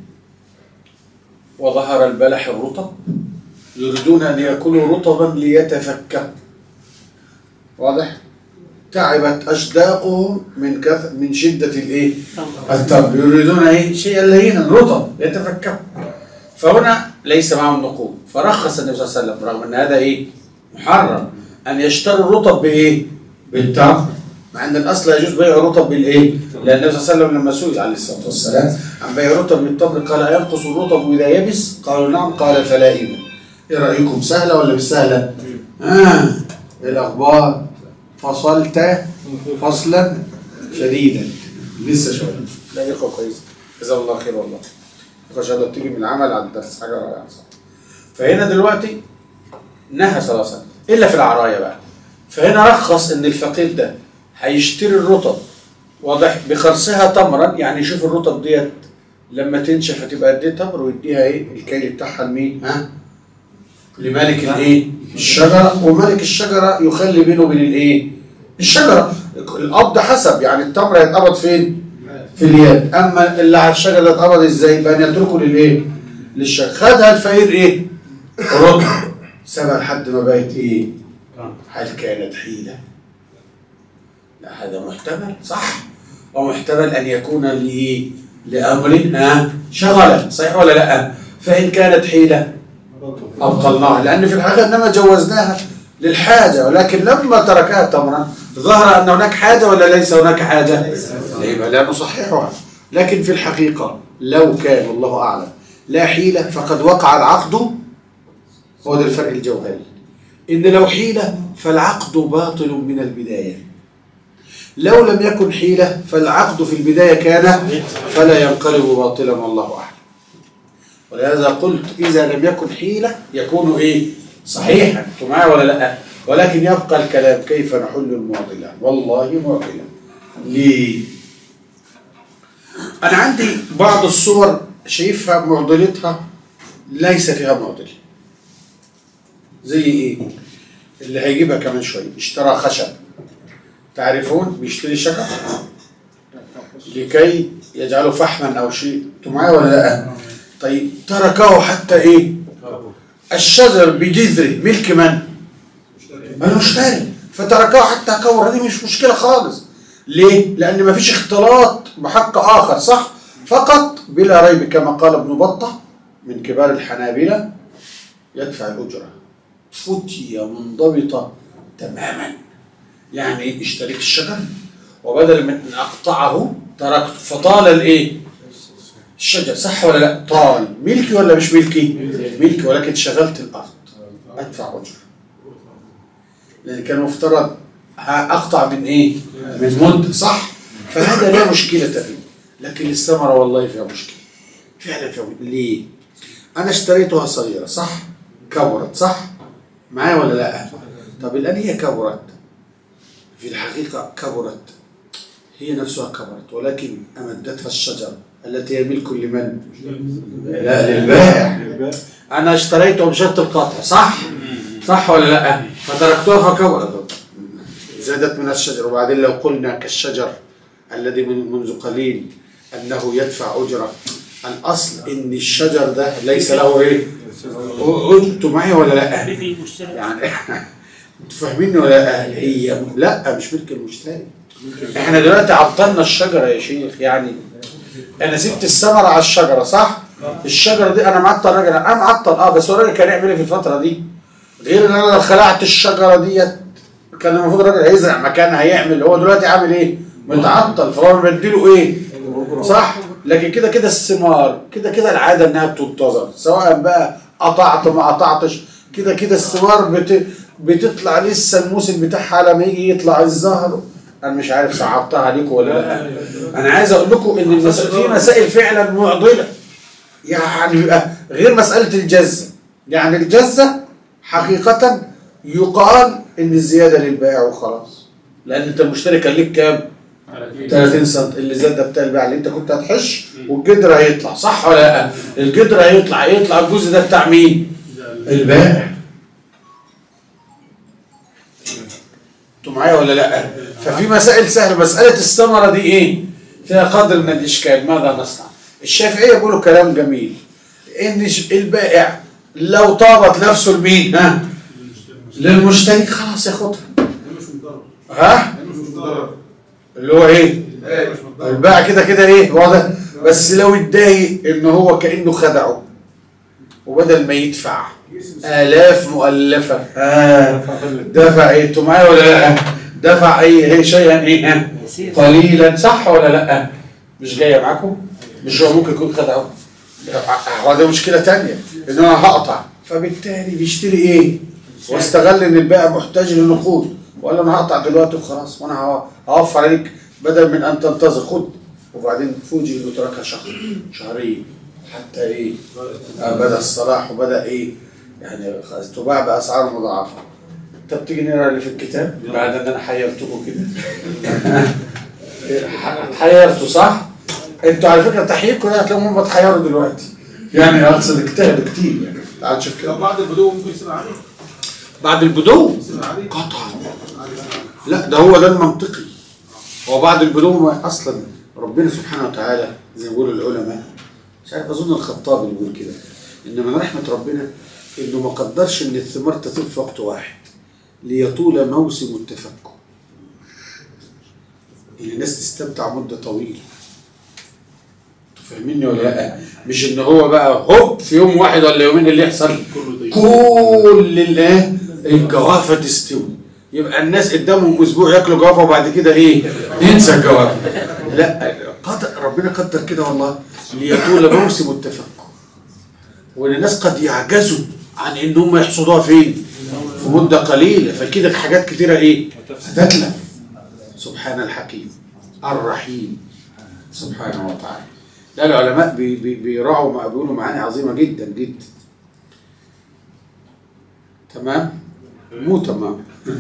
وظهر البلح الرطب يريدون ان ياكلوا رطبا ليتفكهوا واضح تعبت اشداقهم من كث... من شده الايه التمر يريدون ايه شيئا لينا رطب يتفكهوا فهنا ليس معهم نقود فرخص النبي صلى الله عليه وسلم رغم ان هذا ايه محرم ان يشتروا الرطب بايه بالتمر مع ان الاصل يجوز بيع الرطب بالايه لان النبي صلى الله عليه وسلم لما سئل عليه الصلاه والسلام عن بيع الرطب بالتمر قال اينقص الرطب اذا يبس قالوا نعم قال فلائم ايه رايكم سهله ولا مش سهله اه إيه الاخبار فصلت فصلا شديدا لسه شويه لا يا اخوه كويس جزاه الله خير والله ان شاء الله بتيجي من العمل على الدرس حاجه رائعه صح فهنا دلوقتي نهى صلى الله عليه وسلم الا في العرايه بقى فهنا رخص ان الفقير ده هيشتري الرطب واضح بخرصها تمرا يعني يشوف الرطب ديت لما تنشف هتبقى قد ايه تمر ويديها ايه الكيل بتاعها لمين ها لمالك الايه الشجره ومالك الشجره يخلي بينه وبين الايه الشجره القبض حسب يعني التمر هيتقبض فين في اليد اما اللي على الشجره ده اتقبض ازاي بقى يتركه للايه للشجره خدها الفقير ايه رطب سابها لحد ما بقت ايه هل كانت حيله لا هذا محتمل صح ومحتمل ان يكون لايه لامر ها شغله صحيح ولا لا فان كانت حيله ابطلناها لان في الحقيقه انما جوزناها للحاجه ولكن لما تركها تمرا ظهر ان هناك حاجه ولا ليس هناك حاجه؟ يبقى لا نصححها لكن في الحقيقه لو كان والله اعلم لا حيله فقد وقع العقد هو ده الفرق الجوهري ان لو حيله فالعقد باطل من البدايه لو لم يكن حيلة فالعقد في البداية كان فلا ينقلب باطلا والله أعلم ولهذا قلت إذا لم يكن حيلة يكون إيه صحيحا أنتوا معايا ولا لا ولكن يبقى الكلام كيف نحل المعضلة والله معضلة ليه أنا عندي بعض الصور شايفها معضلتها ليس فيها معضلة زي إيه اللي هيجيبها كمان شوية اشترى خشب تعرفون بيشتري شجر لكي يجعله فحما أو شيء أنتوا معايا ولا لا طيب تركه حتى إيه الشجر بجذره ملك من المشتري فتركه حتى كور هذه مش مشكلة خالص ليه؟ لأن ما فيش اختلاط بحق آخر صح؟ فقط بلا ريب كما قال ابن بطة من كبار الحنابلة يدفع الأجرة فتية منضبطة تماما يعني اشتريت الشجر وبدل من أن أقطعه تركت فطال الإيه؟ الشجر صح ولا لا؟ طال ملكي ولا مش ملكي؟ ملكي ولكن شغلت الأرض أدفع أجرة لأن كان مفترض أقطع من إيه؟ من مدة صح؟ فهذا لا مشكلة فيه لكن الثمرة والله فيها مشكلة فعلا فيها مشكلة ليه؟ أنا اشتريتها صغيرة صح؟ كبرت صح؟ معايا ولا لا؟ طب الآن هي كبرت في الحقيقة كبرت هي نفسها كبرت ولكن أمدتها الشجرة التي هي ملك لمن؟ لا للبائع أنا اشتريته بشرط القطع صح؟ صح ولا لا؟ فتركتها فكبرت زادت من الشجر وبعدين لو قلنا كالشجر الذي من منذ قليل أنه يدفع أجرة الأصل إن الشجر ده ليس له إيه؟ أنتوا معي ولا لا؟ يعني انتوا فاهميني ولا لا؟ هي لا مش ملك المشتري احنا دلوقتي عطلنا الشجره يا شيخ يعني انا سبت الثمره على الشجره صح؟ الشجره دي انا معطل الراجل انا معطل اه بس هو الراجل كان يعمل ايه في الفتره دي؟ غير ان انا لو خلعت الشجره ديت كان المفروض الراجل هيزرع مكانها هيعمل هو دلوقتي عامل ايه؟ متعطل فهو بديله ايه؟ صح؟ لكن كده كده الثمار كده كده العاده انها بتنتظر سواء بقى قطعت ما قطعتش كده كده الثمار بت... بتطلع لسه الموسم بتاعها لما يجي يطلع الزهر انا مش عارف صعبتها عليكم ولا لا انا عايز اقول لكم ان المسائل في مسائل فعلا معضله يعني بيبقى غير مساله الجزه يعني الجزه حقيقه يقال ان الزياده للبائع وخلاص لان انت المشتري كان ليك كام 30 سم اللي زاد ده بتاع البيع اللي انت كنت هتحش والجدر هيطلع صح ولا لا الجدر هيطلع هيطلع الجزء ده بتاع مين البائع انتوا معايا ولا لا ففي مسائل سهله مساله الثمره دي ايه فيها قدر من الاشكال ماذا نصنع الشافعيه بيقولوا كلام جميل ان البائع لو طابت نفسه لمين ها للمشتري خلاص ياخدها ها اللي هو ايه البائع كده كده ايه واضح بس لو اتضايق ان هو كانه خدعه وبدل ما يدفع آلاف مؤلفة آه دفع ايه انتوا معايا ولا لا دفع اي ايه شيئا ايه قليلا صح ولا لا مش جاية معاكم مش هو ممكن يكون خدعه هو ده مشكلة تانية ان انا هقطع فبالتالي بيشتري ايه واستغل ان البائع محتاج للنقود وقال انا هقطع دلوقتي وخلاص وانا هوفر عليك بدل من ان تنتظر خد وبعدين فوجئ انه تركها شهر شهرين حتى ايه آه بدا الصلاح وبدا ايه يعني تباع باسعار مضاعفه انت بتيجي نقرا اللي في الكتاب بعد ان انا حيرتكم كده حيرتوا صح؟ انتوا على فكره تحييركم ده هتلاقيهم هم اتحيروا دلوقتي يعني اقصد اجتهدوا كتير يعني تعال شوف كده طب بعد البدو ممكن يصير عليه بعد البدو يصير عليه قطعا لا ده هو ده المنطقي هو بعد البدو اصلا ربنا سبحانه وتعالى زي ما بيقولوا العلماء مش عارف اظن الخطابي بيقول كده ان من رحمه ربنا انه ما قدرش ان الثمار تطيب في وقت واحد ليطول موسم التفكك ان الناس تستمتع مده طويله انتوا فاهميني ولا لا مش ان هو بقى هوب في يوم واحد ولا يومين اللي يحصل كل الايه الجوافه تستوي يبقى الناس قدامهم اسبوع ياكلوا جوافه وبعد كده ايه ينسى الجوافه لا قدر ربنا قدر كده والله ليطول موسم التفكك وان الناس قد يعجزوا عن ان هم يحصدوها فين في مده قليله فكده حاجات كتيره ايه هتتلف سبحان الحكيم الرحيم سبحانه وتعالى لا العلماء بي بي بيراعوا ما بيقولوا معاني عظيمة جدا جدا تمام مو تمام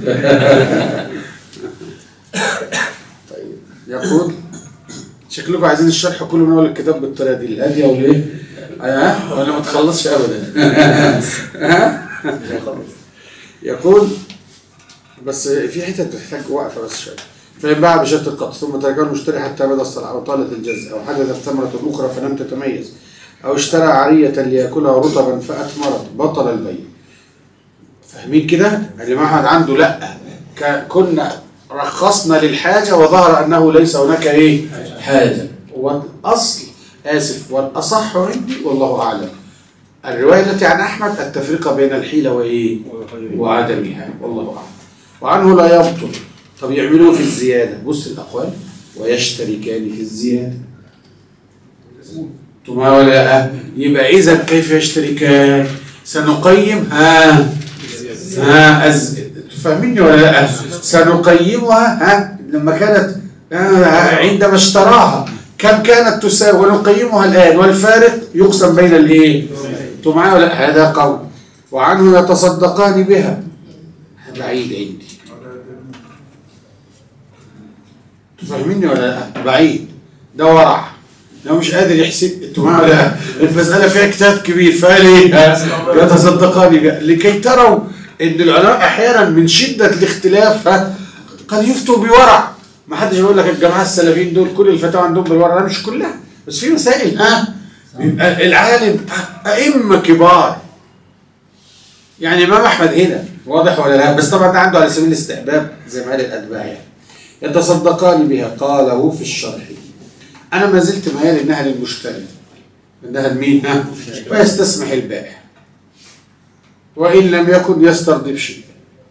طيب يقول شكلكم عايزين الشرح كله من اول الكتاب بالطريقه دي الهاديه ولا ايه؟ ها ولا ما تخلصش ابدا ها يقول بس في حتت بتحتاج وقفه بس شويه فإن باع بشرط القطع ثم تركه المشتري حتى بدا الصلاة أو طالت الجزء أو حدثت ثمرة أخرى فلم تتميز أو اشترى عارية ليأكلها رطبا فأثمرت بطل البيع فاهمين كده؟ الإمام أحمد عنده لأ ك- كنا رخصنا للحاجة وظهر أنه ليس هناك إيه؟ حاجة والأصل آسف والأصح عندي والله أعلم الرواية التي عن أحمد التفرقة بين الحيلة وإيه؟ وعدمها والله أعلم وعنه لا يبطل طب يعملوا في الزيادة بص الأقوال ويشتركان في الزيادة تما ولا لا يبقى إذا كيف يشتركان سنقيم ها ها أز... فاهميني ولا لا سنقيمها ها لما كانت آه عندما اشتراها كم كانت تساوي ونقيمها الآن والفارق يقسم بين الإيه انتوا معايا ولا لا؟ هذا قول وعنه يتصدقان بها بعيد عندي انتوا فاهميني ولا لا بعيد ده ورع لو مش قادر يحسب انتوا معايا ولا لا المسألة فيها كتاب كبير فقال ايه يتصدقان بها لكي تروا ان العلماء احيانا من شدة الاختلاف ها، قد يفتوا بورع ما حدش بيقول لك الجماعة السلفيين دول كل الفتاوى عندهم بالورع لا مش كلها بس في مسائل ها بيبقى العالم أئمة كبار يعني الإمام أحمد هنا واضح ولا لا بس طبعا ده عنده على سبيل الاستحباب زي ما قال الأتباع يعني يتصدقان بها قاله في الشرح أنا ما زلت ميال إنها للمشتري إنها لمين ها ويستسمح البائع وإن لم يكن يسترضي بشيء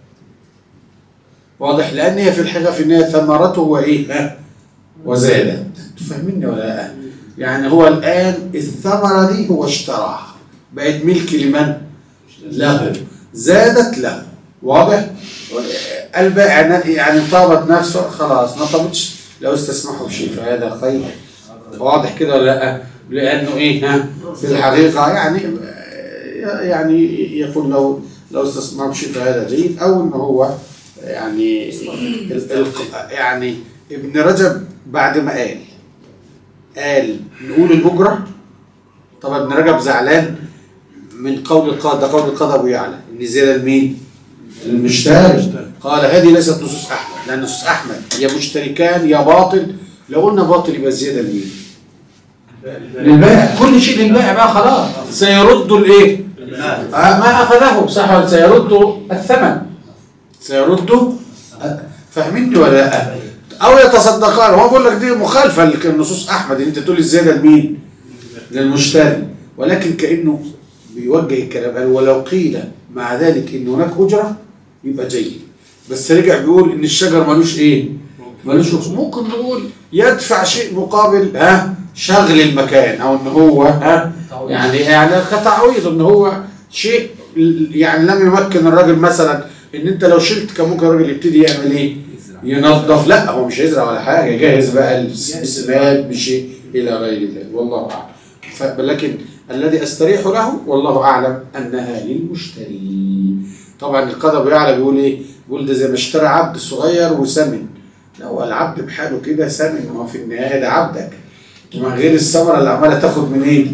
واضح لأن هي في الحقيقة في النهاية ثمرته وإيه ها وزادت تفهمني ولا لا يعني هو الآن الثمرة دي هو اشتراها بقت ملك لمن له زادت له واضح البائع يعني طابت نفسه خلاص ما طابتش لو استسمحوا بشيء فهذا خير واضح كده ولا لا لانه ايه ها في الحقيقه يعني يعني يقول لو لو استسمحوا بشيء فهذا جيد او ان هو يعني ال- ال- يعني ابن رجب بعد ما قال قال نقول الأجرة طبعا ابن رجب زعلان من قول القاضي ده قول القاضي أبو يعلى إن زيادة لمين؟ المشتري قال هذه ليست نصوص أحمد لأن نصوص أحمد يا مشتركان يا باطل لو قلنا باطل يبقى الزيادة لمين؟ للبائع كل شيء للبائع بقى خلاص سيرد الايه؟ آه، ما اخذه صح ولا سيرد الثمن سيرد فاهميني ولا لا؟ او يتصدقان هو بيقول لك دي مخالفه لنصوص احمد ان انت تقول الزياده لمين؟ للمشتري ولكن كانه بيوجه الكلام قال ولو قيل مع ذلك ان هناك اجره يبقى جيد بس رجع بيقول ان الشجر ملوش ايه؟ ملوش أجرة. ممكن نقول يدفع شيء مقابل ها شغل المكان او ان هو ها يعني يعني كتعويض ان هو شيء يعني لم يمكن الراجل مثلا ان انت لو شلت كان ممكن الراجل يبتدي يعمل ايه؟ ينظف لا هو مش هيزرع ولا حاجه جاهز بقى السماد بشيء الى غير ذلك والله اعلم ف- لكن الذي استريح له والله اعلم انها للمشتري طبعا القاضي ابو يعلى بيقول ايه؟ بيقول ده زي ما اشترى عبد صغير وسمن لا هو العبد بحاله كده سمن ما هو في النهايه ده عبدك من غير الثمره اللي عماله تاخد من ايه؟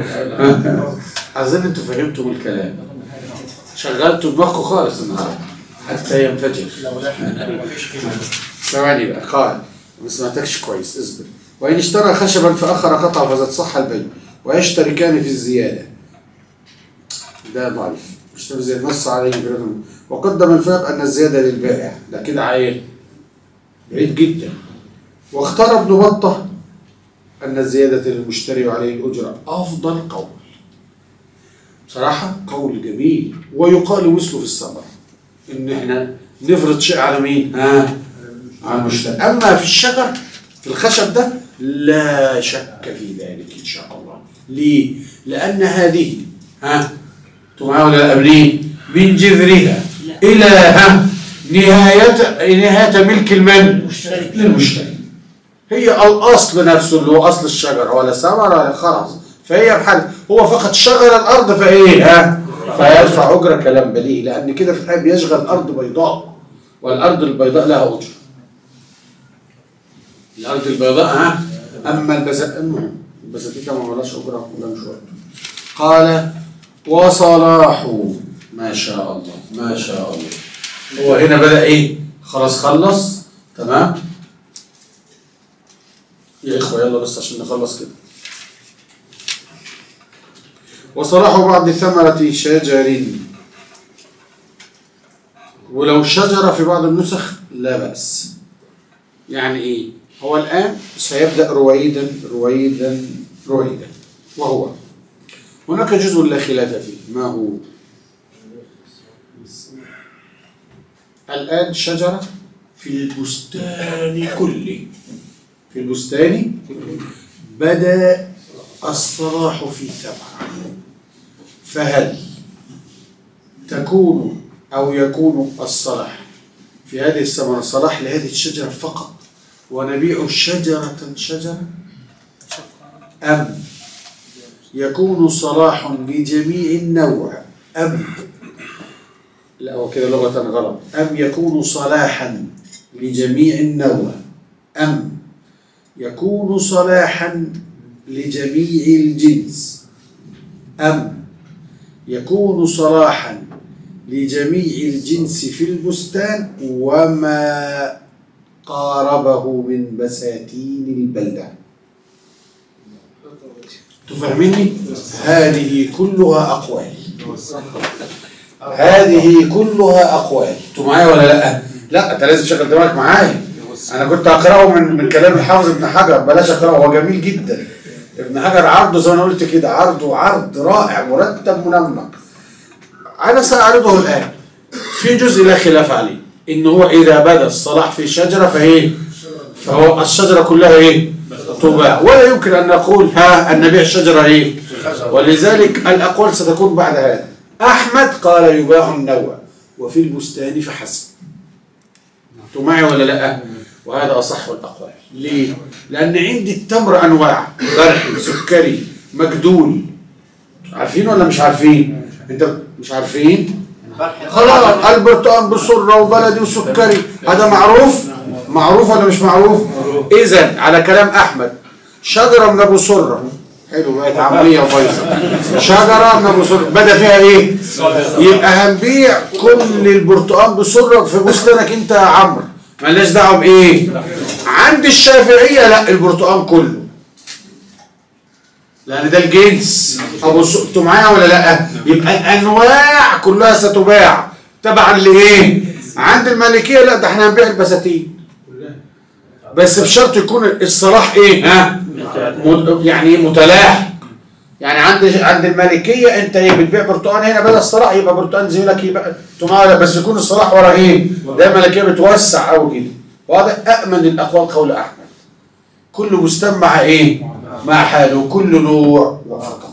اظن انتوا فهمتوا الكلام شغلتوا دماغكم خالص النهارده حتى ينفجر ثواني بقى قال ما سمعتكش كويس اصبر وإن اشترى خشبا فأخر قطعه فزاد صح البيع ويشتركان في الزيادة ده ضعيف اشتري زي نص عليه بردهم وقدم الفرق أن الزيادة للبائع ده كده عيل بعيد جدا واختار ابن بطة أن الزيادة للمشتري وعليه الأجرة أفضل قول بصراحة قول جميل ويقال مثله في الثمر إن إحنا نفرض شيء على مين؟ ها؟ على المشتري أما في الشجر في الخشب ده لا شك في ذلك إن شاء الله ليه؟ لأن هذه ها؟ أنتوا معايا ولا لا قابلين؟ من جذرها إلى ها؟ نهاية نهاية ملك المن للمشتري هي الأصل نفسه اللي هو أصل الشجرة ولا ثمرة ولا خلاص فهي بحال هو فقط شغل الأرض فإيه ها فيدفع أجرة كلام بليه لأن كده في الحال بيشغل أرض بيضاء والأرض البيضاء لها أجرة الأرض البيضاء ها أما البزاء المهم البساتيكة ما ملاش أجرة ولا مش وقت قال وصلاح ما شاء الله ما شاء الله هو هنا بدأ إيه خلاص خلص تمام يا إخوة يلا بس عشان نخلص كده وصلاح بعض ثمرة شجر ولو شجرة في بعض النسخ لا بأس يعني إيه هو الآن سيبدأ رويدا رويدا رويدا وهو هناك جزء لا خلاف فيه ما هو الآن شجرة في البستان كله في البستان بدأ الصلاح في ثمرة فهل تكون أو يكون الصلاح في هذه الثمرة صلاح لهذه الشجرة فقط ونبيع شجرة شجرة أم يكون صلاح لجميع النوع أم لا هو كده لغة غلط أم يكون صلاحا لجميع النوع أم يكون صلاحا لجميع الجنس أم يكون صلاحا لجميع الجنس في البستان وما قاربه من بساتين البلدة تفهمني؟ هذه كلها أقوال هذه كلها أقوال أنتوا معايا ولا لا؟ لا أنت لازم تشغل دماغك معايا أنا كنت أقرأه من من كلام الحافظ ابن حجر بلاش أقرأه هو جميل جدا ابن حجر عرضه زي ما أنا قلت كده عرضه عرض رائع مرتب منمق أنا سأعرضه الآن في جزء لا خلاف عليه إن هو إذا بدا الصلاح في شجرة فإيه؟ فهو الشجرة كلها إيه؟ تباع ولا يمكن أن نقول ها أن نبيع الشجرة إيه؟ ولذلك الأقوال ستكون بعد هذا أحمد قال يباع النوع وفي البستان فحسب أنتم معي ولا لا؟ وهذا أصح الأقوال ليه؟ لأن عندي التمر أنواع برحي سكري مجدول عارفين ولا مش عارفين؟ أنت مش عارفين؟ خلاص البرتقال بسرة وبلدي وسكري هذا معروف معروف ولا مش معروف اذا على كلام احمد شجره من ابو سره حلو بقت عمليه بايظه شجره من ابو سره بدا فيها ايه يبقى هنبيع كل البرتقال بسره في بستانك انت يا عمرو مالناش دعوه بايه عند الشافعيه لا البرتقال كله لان ده الجنس ابو س... انتوا معايا ولا لا يبقى الانواع كلها ستباع تبعا لايه عند المالكيه لا ده احنا هنبيع البساتين بس بشرط يكون الصلاح ايه ها مت... يعني متلاحق يعني عند عند المالكيه انت ايه بتبيع برتقال هنا بدل الصلاح يبقى برتقال زميلك يبقى انتوا معايا بس يكون الصلاح ورا ايه ده المالكيه بتوسع قوي كده وهذا امن الاقوال قول احمد كل بستان مع ايه مع حاله كل نوع وفقط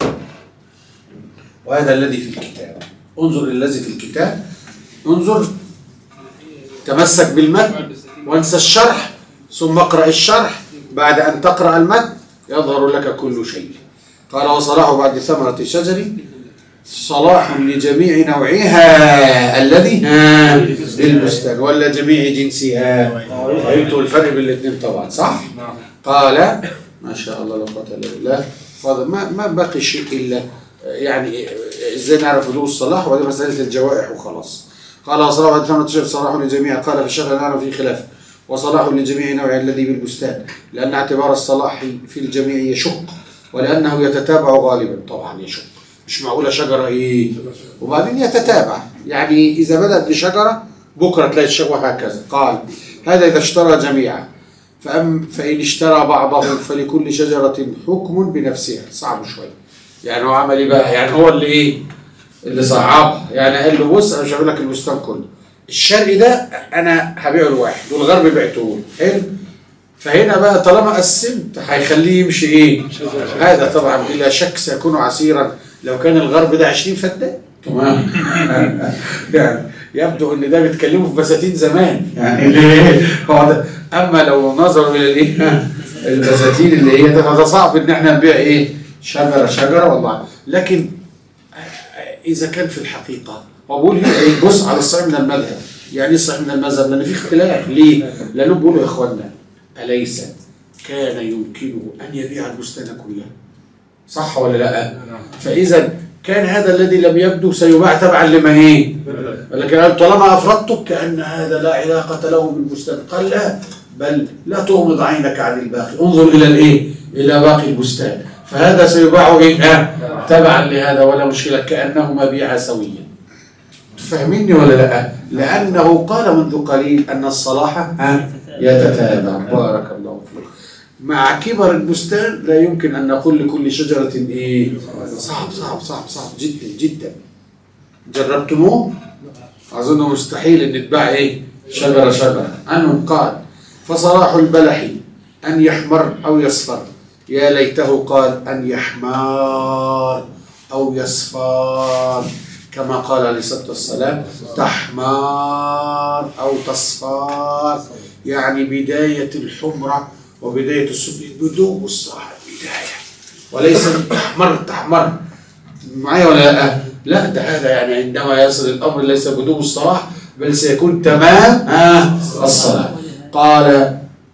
وهذا الذي في الكتاب انظر الذي في الكتاب انظر تمسك بالمتن وانسى الشرح ثم اقرأ الشرح بعد أن تقرأ المتن يظهر لك كل شيء قال وصلاح بعد ثمرة الشجر صلاح لجميع نوعها الذي ها للبستان ولا جميع جنسها فهمتوا الفرق بين الاثنين طبعا صح قال ما شاء الله لا قوه الا بالله هذا ما ما بقي شيء الا يعني ازاي نعرف هدوء الصلاح وهذه مساله الجوائح وخلاص قال وصلاح بعد ثمرة الشجر صلاح لجميع قال في الشرع الان في خلاف وصلاح لجميع نوع الذي بالبستان لان اعتبار الصلاح في الجميع يشق ولانه يتتابع غالبا طبعا يشق مش معقولة شجرة ايه وبعدين يتتابع يعني اذا بدأت بشجرة بكرة تلاقي الشجرة وهكذا قال هذا اذا اشترى جميعا فأم فإن اشترى بعضه فلكل شجرة حكم بنفسها صعب شوية يعني هو عمل ايه بقى يعني هو اللي ايه اللي صعبها يعني قال له بص انا مش هعمل لك البستان كله الشرق ده انا هبيعه لواحد والغرب بعته له حلو فهنا بقى طالما قسمت هيخليه يمشي ايه هذا طبعا بلا شك سيكون عسيرا لو كان الغرب ده 20 فدان تمام يعني يبدو ان ده بيتكلموا في بساتين زمان يعني ليه؟ هو ده- اما لو نظروا الى الايه البساتين اللي هي ده فده صعب ان احنا نبيع ايه شجره شجره والله لكن اذا كان في الحقيقه هو بيقول هنا ايه بص على الصحيح من المذهب يعني ايه الصحيح من المذهب لان في اختلاف ليه؟ لانهم بيقولوا يا اخوانا اليس كان يمكنه ان يبيع البستان كله صح ولا لا؟ فاذا كان هذا الذي لم يبدو سيباع تبعا لما ايه؟ ولكن قال طالما افردتك كان هذا لا علاقه له بالبستان قال لا بل لا تغمض عينك عن الباقي انظر الى الايه؟ الى باقي البستان فهذا سيباع ايه؟ ها؟ تبعا لهذا ولا مشكله كانهما بيعا سويا تفهميني ولا لا؟ لانه قال منذ قليل ان الصلاح ها؟ يتتابع بارك الله فيك مع كبر البستان لا يمكن ان نقول لكل شجره ايه؟ صعب صعب صعب صعب جدا جدا جربتموه؟ اظن مستحيل ان تباع ايه؟ شجره شجره عنهم قال فصلاح البلح ان يحمر او يصفر يا ليته قال ان يحمار او يصفر كما قال عليه الصلاه والسلام تحمار او تصفار يعني بدايه الحمره وبدايه السفل بدون الصراحه بدايه وليس تحمر تحمر معايا ولا لا؟ لا ده هذا يعني عندما يصل الامر ليس بدون الصلاح بل سيكون تمام آه الصلاه قال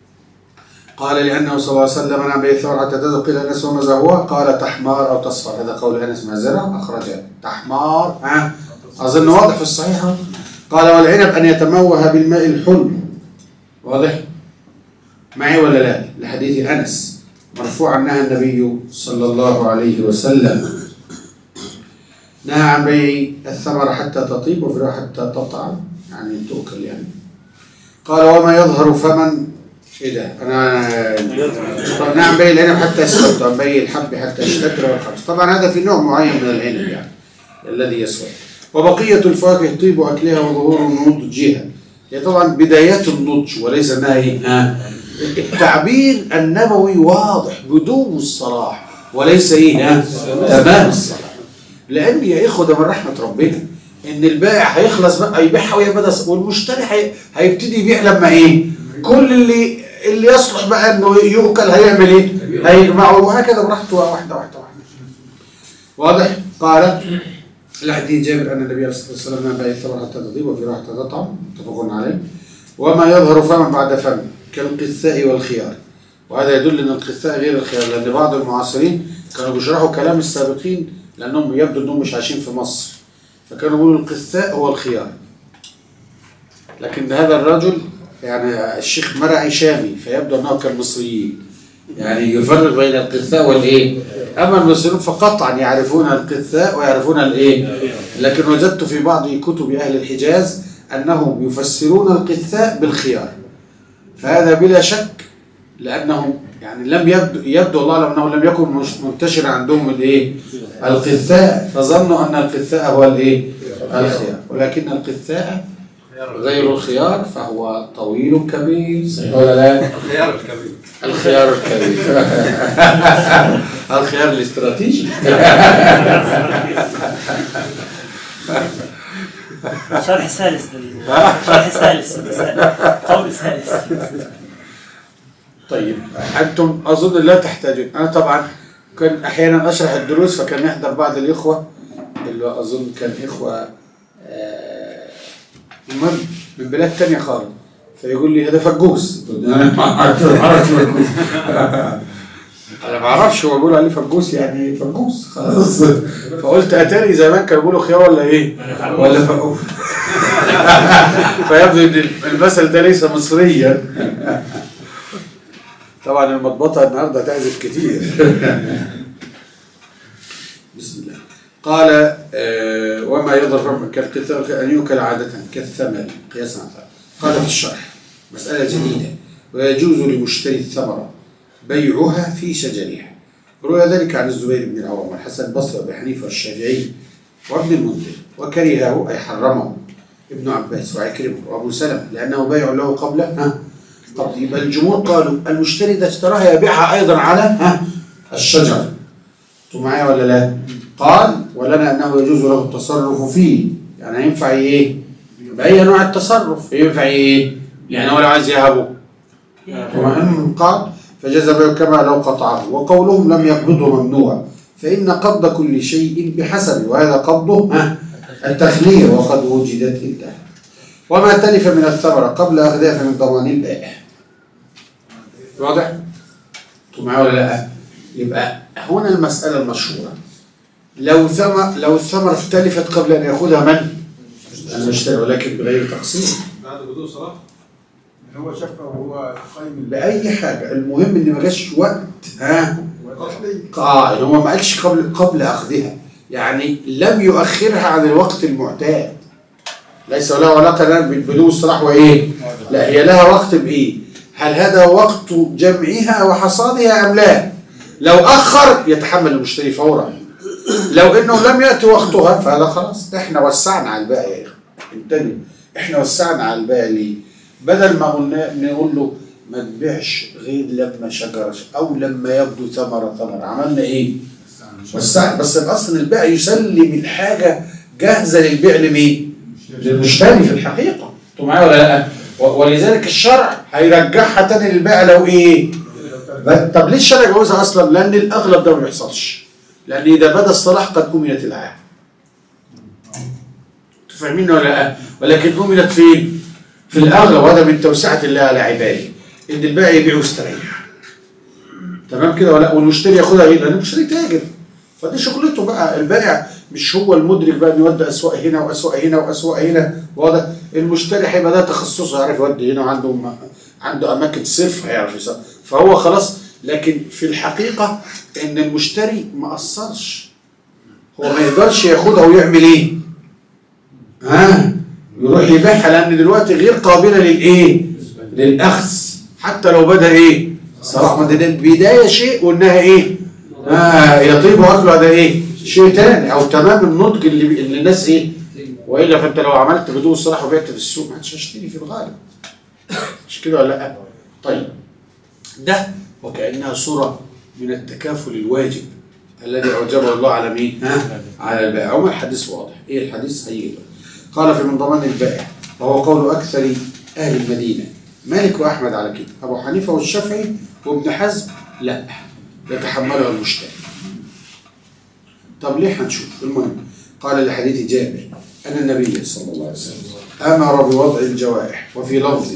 قال لانه صلى الله عليه وسلم عن ابي ثور حتى تذوق قيل انس وماذا هو؟ قال تحمار او تصفر هذا قول انس معزره اخرجه تحمار آه. اظن واضح في الصحيح قال والعنب ان يتموه بالماء الحلو واضح؟ معي ولا لا؟ لحديث انس مرفوعا نهى النبي صلى الله عليه وسلم نهى عن بيع الثمر حتى تطيب وفي رواية حتى تطعم يعني تؤكل يعني قال وما يظهر فمن ايه ده انا طب نعم بيع العنب حتى يسود عن بيع الحب حتى يشتد والخمس طبعا هذا في نوع معين من العنب يعني الذي يسود وبقية الفواكه طيب أكلها وظهور نضجها هي طبعا بدايات النضج وليس انها ايه ها التعبير النبوي واضح بدون الصلاح وليس ايه ها تمام الصلاح لان يا اخوه ده من رحمه ربنا ان البائع هيخلص بقى يبيعها وهي بدا والمشتري هي- هيبتدي يبيع لما ايه كل اللي اللي يصلح بقى انه يؤكل هيعمل ايه هيجمعه وهكذا براحته واحده واحده واحده واضح قال الحديث جابر ان النبي صلى الله عليه وسلم نهى بيع الثمر حتى تضيب وفي راحه تطعم متفق عليه وما يظهر فما بعد فم كالقثاء والخيار وهذا يدل ان القثاء غير الخيار لان بعض المعاصرين كانوا بيشرحوا كلام السابقين لانهم يبدو انهم مش عايشين في مصر فكانوا بيقولوا القثاء هو الخيار لكن هذا الرجل يعني الشيخ مرعي شامي فيبدو انه كالمصريين يعني يفرق بين القثاء والايه اما المصريون فقطعا يعرفون القثاء ويعرفون الايه لكن وجدت في بعض كتب اهل الحجاز انهم يفسرون القثاء بالخيار فهذا بلا شك لانهم يعني لم يبدو يبدو الله اعلم انه لم يكن مش- منتشر عندهم الايه القثاء فظنوا ان القثاء هو الايه الخيار ولكن القثاء غير الخيار فهو طويل كبير صحيح ولا لا؟ الخيار الكبير الخيار الكبير الخيار الاستراتيجي شرح ثالث دليل شرح ثالث قول ثالث طيب انتم اظن لا تحتاجون انا طبعا كان احيانا اشرح الدروس فكان يحضر بعض الاخوه اللي اظن كان اخوه آه، المهم من بلاد تانية خالص فيقول لي هذا فجوس انا ما اعرفش ما أعرفش فجوس انا ما اعرفش هو بيقول عليه فجوس يعني فجوس خلاص فقلت اتاري زمان كانوا بيقولوا خيار ولا ايه ولا فجوس فيبدو ان المثل ده ليس مصريا طبعا المضبطه النهارده تعزف كتير بسم الله قال آه وما يضر كالقثاء ان يؤكل عاده كالثمل قياسا على الثمل. قال في الشرح مساله جديده ويجوز لمشتري الثمره بيعها في شجرها روي ذلك عن الزبير بن العوام والحسن البصري وابي حنيفه والشافعي وابن المنذر وكرهه اي حرمه ابن عباس وعكرمه وابو سلمه لانه بيع له قبل ها طب يبقى الجمهور قالوا المشتري اذا اشتراها يبيعها ايضا على ها الشجر انتوا معايا ولا لا؟ قال ولنا انه يجوز له التصرف فيه يعني ينفع ايه؟ يبقى هي نوع التصرف ينفع ايه؟ يعني هو لو عايز يهبه ومن قال فجاز بيعه كما لو قطعه وقولهم لم يقبضه ممنوع فإن قبض كل شيء بحسب وهذا قبضه ها التخلية وقد وجدت عنده وما تلف من الثمرة قبل أخذها فمن ضمان البائع واضح؟ انتوا معايا ولا لا؟ يبقى هنا المسألة المشهورة لو ثمر لو الثمرة اختلفت قبل أن يأخذها من؟ المشتري ولكن بغير تقسيم بعد بدو صلاة هو شافه وهو قايم بأي حاجة المهم إن ما جاش وقت ها قصدي اه يعني هو ما قالش قبل قبل اخذها يعني لم يؤخرها عن الوقت المعتاد ليس لها علاقه الان بالبدو الصلاح وايه لا هي لها وقت بايه هل هذا وقت جمعها وحصادها ام لا لو اخر يتحمل المشتري فورا لو انه لم ياتي وقتها فهذا خلاص احنا وسعنا على البائع يا اخي انتبه احنا وسعنا على البائع ليه بدل ما قلنا نقول له ما تبيعش غير لما شجرة او لما يبدو ثمرة ثمرة عملنا ايه وسعنا بس الاصل البائع يسلم الحاجة جاهزة للبيع لمين للمشتري في الحقيقة انتوا معايا ولا لا و- ولذلك الشرع هيرجعها تاني للبائع لو ايه ب- طب ليه الشرع جوزها اصلا لان الاغلب ده ما بيحصلش لان اذا بدا الصلاح قد امنت العاهه انتوا فاهمين ولا لا ولكن امنت فين في الاغلب وهذا من توسعه الله على عباده ان البائع يبيع ويستريح تمام كده ولا والمشتري ياخدها ايه لان المشتري تاجر فدي شغلته بقى البائع مش هو المدرك بقى انه يودي اسواق هنا واسواق هنا واسواق هنا واضح المشتري هيبقى ده تخصصه يعرف يودي هنا وعنده م- عنده اماكن صرف هيعرف يصرف فهو خلاص لكن في الحقيقه ان المشتري ما قصرش هو ما يقدرش ياخدها ويعمل ايه؟ ها يروح يبيعها لان دلوقتي غير قابله للايه؟ للاخذ حتى لو بدا ايه؟ صراحه ما ده البدايه شيء وانها ايه؟ آه يطيب اكله ده ايه؟ شيء تاني او تمام النضج اللي, بي- اللي الناس ايه؟ والا فانت لو عملت بدون الصراحه وبعت في السوق ما حدش هيشتري في الغالب مش كده ولا لا؟ طيب ده وكانها صوره من التكافل الواجب الذي اوجبه الله على مين؟ ها؟ على البائع وما الحديث واضح ايه الحديث هيجي قال في من ضمان البائع وهو قول اكثر اهل المدينه مالك واحمد على كده ابو حنيفه والشافعي وابن حزم لا يتحملها المشتري طب ليه هنشوف المهم قال لحديث جابر ان النبي صلى الله عليه وسلم امر بوضع الجوائح وفي لفظ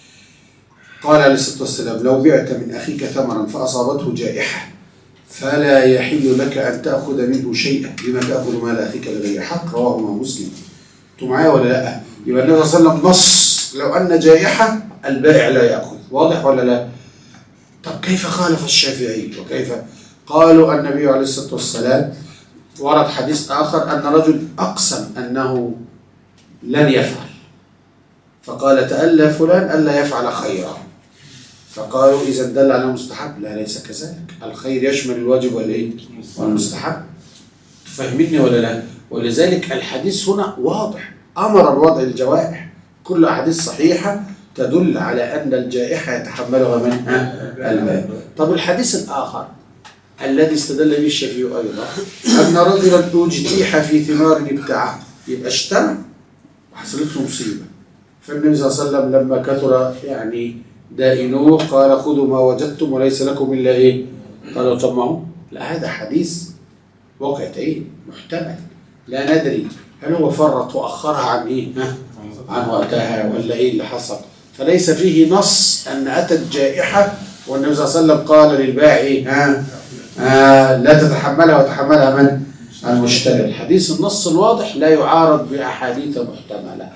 قال عليه الصلاه والسلام لو بعت من اخيك ثمرا فاصابته جائحه فلا يحل لك ان تاخذ منه شيئا بما تاخذ مال اخيك بغير حق رواه مسلم انتوا معايا ولا لا؟ يبقى النبي صلى الله عليه وسلم نص لو ان جائحه البائع لا ياخذ واضح ولا لا؟ طب كيف خالف الشافعي وكيف قالوا النبي عليه الصلاه والسلام ورد حديث اخر ان رجل اقسم انه لن يفعل فقال تألى فلان ألا يفعل خيرا فقالوا إذا دل على مستحب لا ليس كذلك الخير يشمل الواجب والإيه والمستحب تفهمني ولا لا ولذلك الحديث هنا واضح أمر بوضع الجوائح كل أحاديث صحيحة تدل على أن الجائحة يتحملها من ها؟ الماء طب الحديث الآخر الذي استدل به الشافعي أيضا أن رجلا اجتيح في ثمار ابتاعها يبقى اشترى وحصلت له مصيبة فالنبي صلى الله عليه وسلم لما كثر يعني دائنوه قال خذوا ما وجدتم وليس لكم إلا إيه قالوا طب ما هو لا هذا حديث واقعتين محتمل لا ندري هل هو فرط وأخرها عن إيه ها؟ عن وقتها ولا إيه اللي حصل فليس فيه نص أن أتت جائحة والنبي صلى الله عليه وسلم قال للبائع إيه؟ ها آه لا تتحملها وتحملها من المشتري الحديث النص الواضح لا يعارض بأحاديث محتملة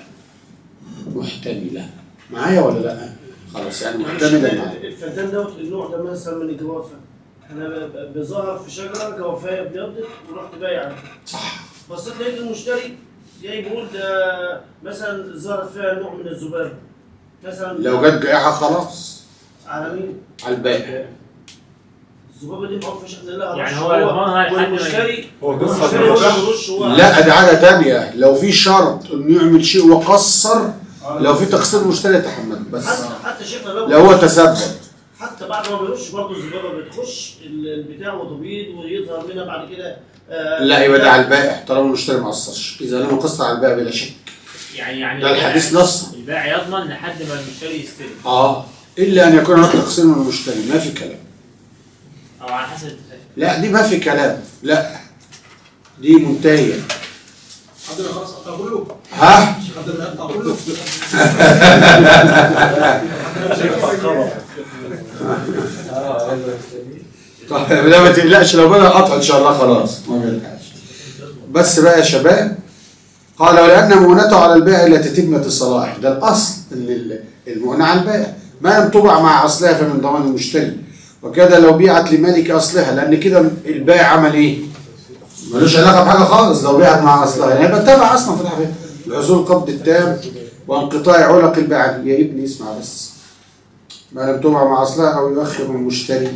محتملة معايا ولا لا خلاص يعني محتملة معايا الفدان دوت النوع ده مثلا من الجوافه انا ب- ب- بظهر في شجره جوافيه ابيضت ورحت بايع صح بصيت لقيت المشتري جاي بيقول ده مثلا ظهرت فيها نوع من الذباب مثلا لو جت جائحة خلاص على مين؟ على البائع الذبابه دي ما فيش احنا لها يعني رش هو يضمنها لحد ما والمشتري هو المشتري هو اللي بيرش هو لا دي حاجة تانية لو في شرط انه يعمل شيء وقصر لو في تقصير المشتري يتحمل بس حتى حتى شيخنا لو لو هو تسبب حتى بعد ما بيرش برضه الذبابه بتخش ال- البتاع وتبيض ويظهر منها بعد كده آه، لا يبقى ده على البائع طالما المشتري ما قصرش اذا لم يقصر على البائع بلا شك يعني يعني ده الحديث نص البائع يضمن لحد ما المشتري يستلم اه الا ان يكون هناك تقسيم من المشتري ما في كلام او على حسب الاتفاق لا دي ما في كلام لا دي منتهيه عندنا خلاص قطع كله ها عندنا يقطع كله طيب لا ما تقلقش لو بدأ قطع ان شاء الله خلاص ما بيلحقش بس بقى يا شباب قال ولأن مؤونته على البائع لا تتمة الصلاح ده الأصل اللي ال- المؤونة على البائع ما لم تبع مع أصلها فمن ضمان المشتري وكذا لو بيعت لمالك أصلها لأن كده البائع عمل إيه؟ ملوش علاقة بحاجة خالص لو بيعت مع أصلها يعني يبقى تابع أصلا في الحقيقة الحصول القبض التام وانقطاع علق البيع يا ابني اسمع بس ما لم تبع مع أصلها أو يؤخر المشتري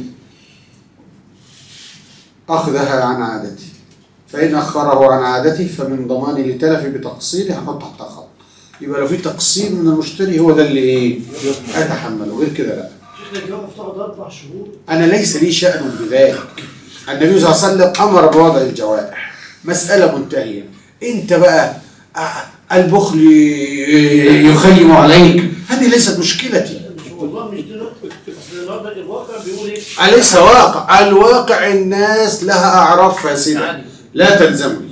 أخذها عن عادته فإن أخره عن عادته فمن ضمان لتلف بتقصيره هنحط تحت خط يبقى لو في تقصير من المشتري هو ده اللي إيه؟ هيتحمله غير كده لا شيخنا الجواب تقعد اربع شهور أنا ليس لي شأن بذلك النبي صلى الله عليه وسلم أمر بوضع الجوائح مسألة منتهية أنت بقى آه، البخل يخيم عليك هذه ليست مشكلتي مش والله مش دي نقطة اصل النهارده الواقع بيقول ايه؟ أليس واقع الواقع الناس لها أعراف فاسدة لا تلزمني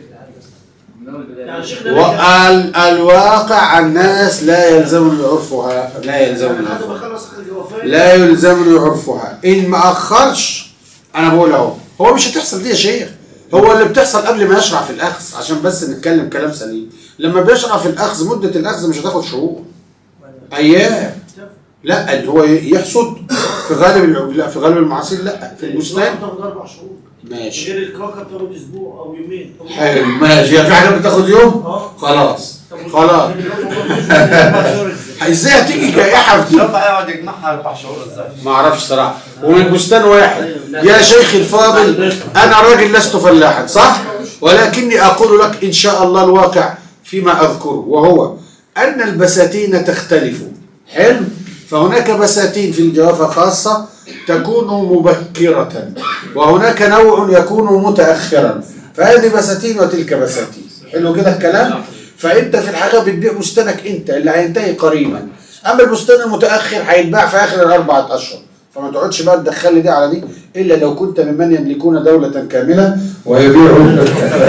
يعني شيخنا وال- الواقع الناس لا يلزمني عرفها لا يلزمني بعد ما عرفها خلص اخر الجوافات لا يلزمني عرفها ان ما اخرش انا بقول اهو هو مش هتحصل دي يا شيخ هو اللي بتحصل قبل ما يشرع في الاخذ عشان بس نتكلم كلام سليم لما بيشرع في الاخذ مده الاخذ مش هتاخد شهور ايام لا اللي هو يحصد في غالب الع- لا في غالب المعاصير لا في البستان بتاخد اربع شهور ماشي غير الكاكا بتاخد اسبوع او يومين طب- حلو ماشي هي في حاجه بتاخد يوم اه خلاص طب خلاص أربع شهور إزاي؟ ازاي هتيجي جائحه في دي شوف هيقعد يجمعها اربع شهور ازاي ما اعرفش صراحه ومن بستان واحد يا شيخ الفاضل انا راجل لست فلاحا صح ولكني اقول لك ان شاء الله الواقع فيما اذكره وهو ان البساتين تختلف حلو فهناك بساتين في الجوافه خاصه تكون مبكره وهناك نوع يكون متاخرا فهذه بساتين وتلك بساتين حلو كده الكلام فانت في الحقيقه بتبيع بستانك انت اللي هينتهي قريبا اما البستان المتاخر هيتباع في اخر الاربعه اشهر فما تقعدش بقى تدخل لي دي على دي الا لو كنت ممن يملكون دوله كامله ويبيعوا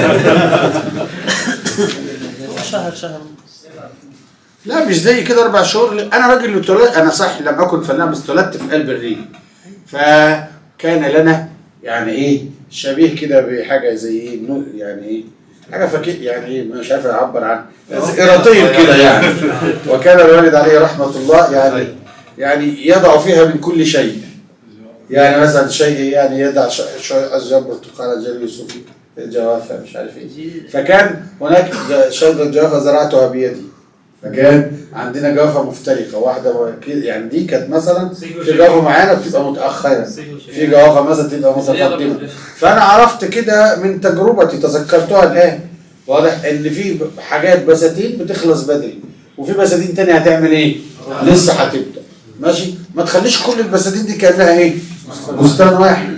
شهر شهر لا مش زي كده اربع شهور لا، انا راجل اتولدت انا صح لم اكن فلاح بس اتولدت في قلب الريف فكان لنا يعني ايه شبيه كده بحاجه زي ايه نو- يعني ايه حاجه فكي يعني ايه مش عارف اعبر عن ايراتيه كده يعني وكان الوالد عليه رحمه الله يعني يعني يضع فيها من كل شيء يعني مثلا شيء يعني يدع ش- شوية اشجار برتقاله جل يوسفي جوافه مش عارف ايه فكان هناك ج- شجره جوافه زرعتها بيدي فكان عندنا جوافه مفترقه واحده و- كده- يعني دي كانت مثلا في جوافه معينه بتبقى متاخره في جوافه مثلا تبقى متقدمه فانا عرفت كده من تجربتي تذكرتها الان واضح ان في ب- حاجات بساتين بتخلص بدري وفي بساتين تانية هتعمل ايه؟ لسه هتبدا ماشي ما تخليش كل البساتين دي كانها ايه؟ بستان واحد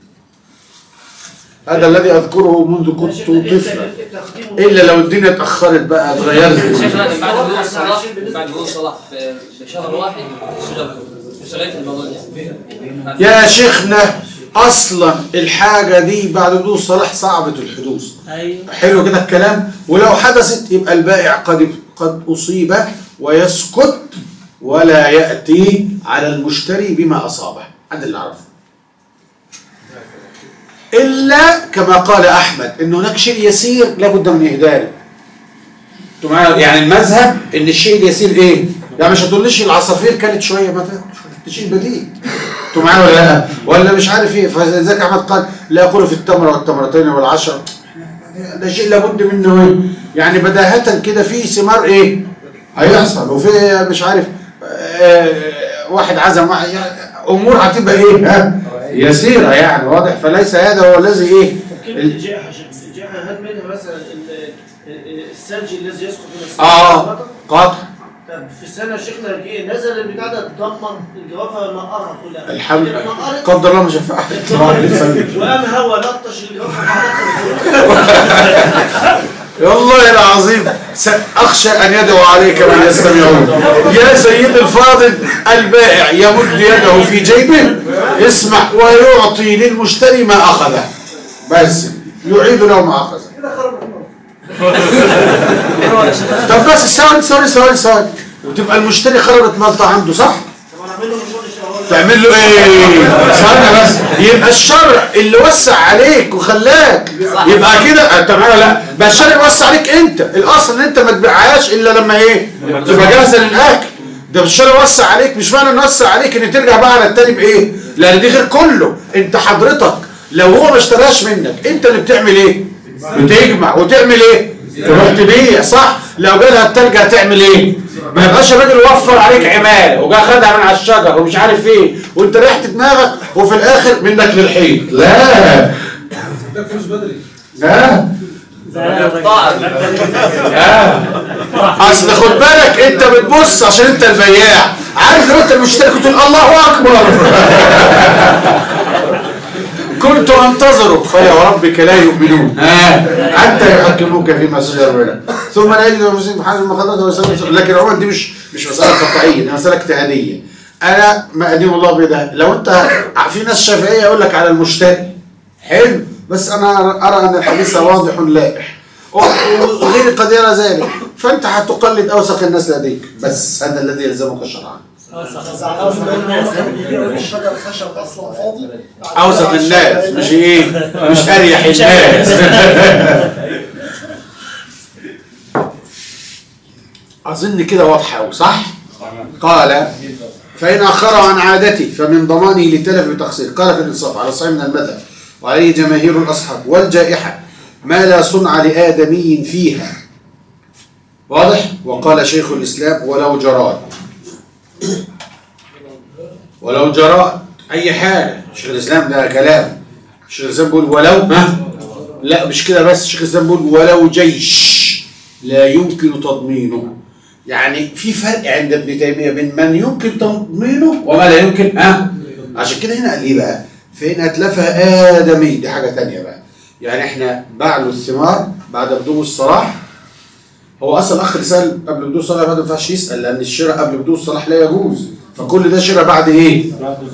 هذا الذي اذكره منذ يا كنت شيخنا، أنت طفلا التقديم الا لو الدنيا اتاخرت بقى اتغيرت شيخنا بعد بدون صلاح بعد بدون صلاح في شهر واحد اشتغلت اشتغلت الموضوع ده يا شيخنا اصلا الحاجه دي بعد بدون صلاح صعبه الحدوث ايوه حلو كده الكلام ولو حدثت يبقى البائع قد قد اصيب ويسكت ولا ياتي على المشتري بما اصابه هذا اللي اعرفه الا كما قال احمد ان هناك شيء يسير لابد من اهداره انتوا معايا؟ يعني المذهب ان الشيء اليسير ايه يعني مش هتقوليش العصافير كلت شويه مثلا ده شيء بديل انتوا معايا ولا لا ولا مش عارف ايه فلذلك احمد قال لا يقول في التمره والتمرتين والعشر ده شيء لابد منه ايه يعني بداهة كده في ثمار ايه هيحصل وفي مش عارف آه واحد عزم واحد يعني امور هتبقى ايه ها يسيرة يعني واضح فليس هذا هو الذي ايه كلمة ال- الجائحة شيخ الجائحة هل منها مثلا ال- ال- الثلج الذي يسقط من السماء اه قاطع طب في السنة شيخنا جه نزل البتاع ده اتدمر الجوافة نقرها كلها الحمد لله نقرت قدر الله ما شفاعة وقام هوا لطش الجوافة والله العظيم س- أخشى أن يدعو عليك من يستمعون يا سيد الفاضل البائع يمد يده في جيبه اسمع ويعطي للمشتري ما أخذه بس يعيد له ما أخذه طب بس ثواني ثواني ثواني ثواني وتبقى المشتري خربت ملطة عنده صح؟ تعمل له ايه؟ استنى بس يبقى الشرع اللي وسع عليك وخلاك يبقى كده انت معايا لا بقى الشرع وسع عليك انت الاصل ان انت ما تبيعهاش الا لما ايه؟ تبقى جاهزه للاكل ده الشرع وسع عليك مش معنى انه وسع عليك ان ترجع بقى على التاني بايه؟ لان دي غير كله انت حضرتك لو هو ما اشتراش منك انت اللي بتعمل ايه؟ بتجمع وتعمل ايه؟ تروح تبيع صح؟ لو جالها التلج هتعمل ايه؟ ما يبقاش الراجل وفر عليك عماله وجا خدها من على الشجر ومش عارف ايه وانت ريحت دماغك وفي الاخر منك للحيط لا لا لا اصل خد بالك انت بتبص عشان انت البياع عارف لو انت المشتري كنت تقول الله اكبر كنت انتظره فيا وربك لا يؤمنون حتى يحكموك فيما شجر بينهم ثم لا يجدوا المسلمين محل المخدرات ويسلموا لكن عموما دي مش مش مساله قطعيه دي مساله اجتهاديه انا ما ادين الله بده لو انت في ناس شافعيه يقول لك على المشتري حلو بس انا ارى ان الحديث واضح لائح وغيري قد يرى ذلك فانت هتقلد اوسخ الناس لديك بس هذا الذي يلزمك شرعا الشجر خشب اصلا فاضي اوسط الناس مش ايه مش اريح الناس اظن كده واضحه أوي صح قال فان اخر عن عادته فمن ضمانه لتلف بتقصير قال في الانصاف على الصحيح من المذهب وعليه جماهير الاصحاب والجائحه ما لا صنع لادمي فيها واضح وقال شيخ الاسلام ولو جراد ولو جرى اي حاجه شيخ الاسلام ده كلام شيخ الاسلام بيقول ولو ها لا مش كده بس شيخ الاسلام بيقول ولو جيش لا يمكن تضمينه يعني في فرق عند ابن تيميه بين من يمكن تضمينه وما لا يمكن ها عشان كده هنا قال ايه بقى فان اتلفها ادمي دي حاجه تانية بقى يعني احنا بعد الثمار بعد بدو الصلاح هو اصلا اخ رسال قبل بدو الصلاح ما ينفعش يسال لان الشراء قبل بدو الصلاح لا يجوز فكل ده شراء بعد ايه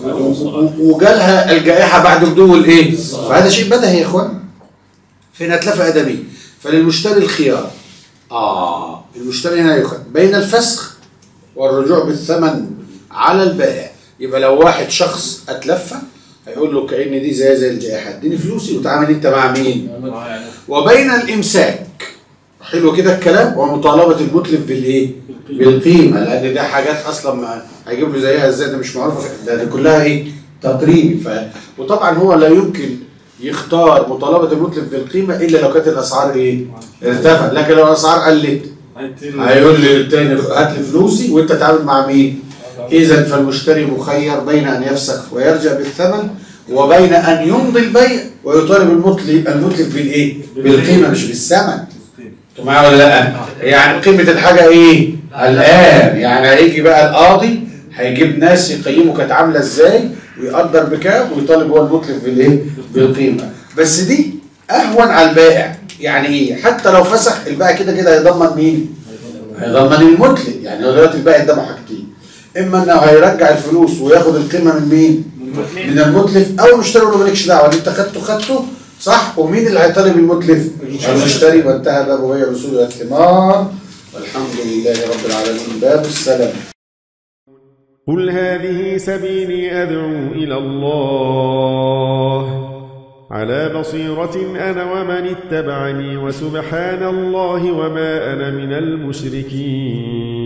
وجالها الجائحه بعد بدو الايه فهذا شيء بدهي يا اخوان فين اتلف ادمي فللمشتري الخيار اه المشتري هنا يخير بين الفسخ والرجوع بالثمن على البائع يبقى لو واحد شخص اتلفى هيقول له كأن دي زي زي الجائحه اديني فلوسي وتعامل انت مع مين وبين الامساك حلو كده الكلام ومطالبه المتلف بالايه بالقيمه لان ده حاجات اصلا ما هيجيب له زيها ازاي ده مش معروف ده, ده كلها ايه تقريبي ف... وطبعا هو لا يمكن يختار مطالبه المتلف بالقيمه الا لو كانت الاسعار ايه ارتفعت لكن لو الاسعار قلت هيقول لي التاني هات لي فلوسي وانت تعامل مع مين اذا فالمشتري مخير بين ان يفسخ ويرجع بالثمن وبين ان يمضي البيع ويطالب المتلف المتلف بالايه بالقيمه مش بالثمن انتوا معايا ولا لا يعني قيمه الحاجه ايه الان يعني هيجي بقى القاضي هيجيب ناس يقيموا كانت عامله ازاي ويقدر بكام ويطالب هو المتلف بالايه بالقيمه بس دي اهون على البائع يعني ايه حتى لو فسخ البائع كده كده هيضمن مين هيضمن المتلف يعني هو دلوقتي البائع قدامه حاجتين اما انه هيرجع الفلوس وياخد القيمه من مين من المتلف او المشتري يقول له مالكش دعوه اللي انت خدته خدته صح ومين اللي هيطالب المتلف المشتري وانتهى باب بيع الاصول والثمار والحمد لله رب العالمين باب السلام قل هذه سبيلي أدعو إلى الله على بصيرة أنا ومن اتبعني وسبحان الله وما أنا من المشركين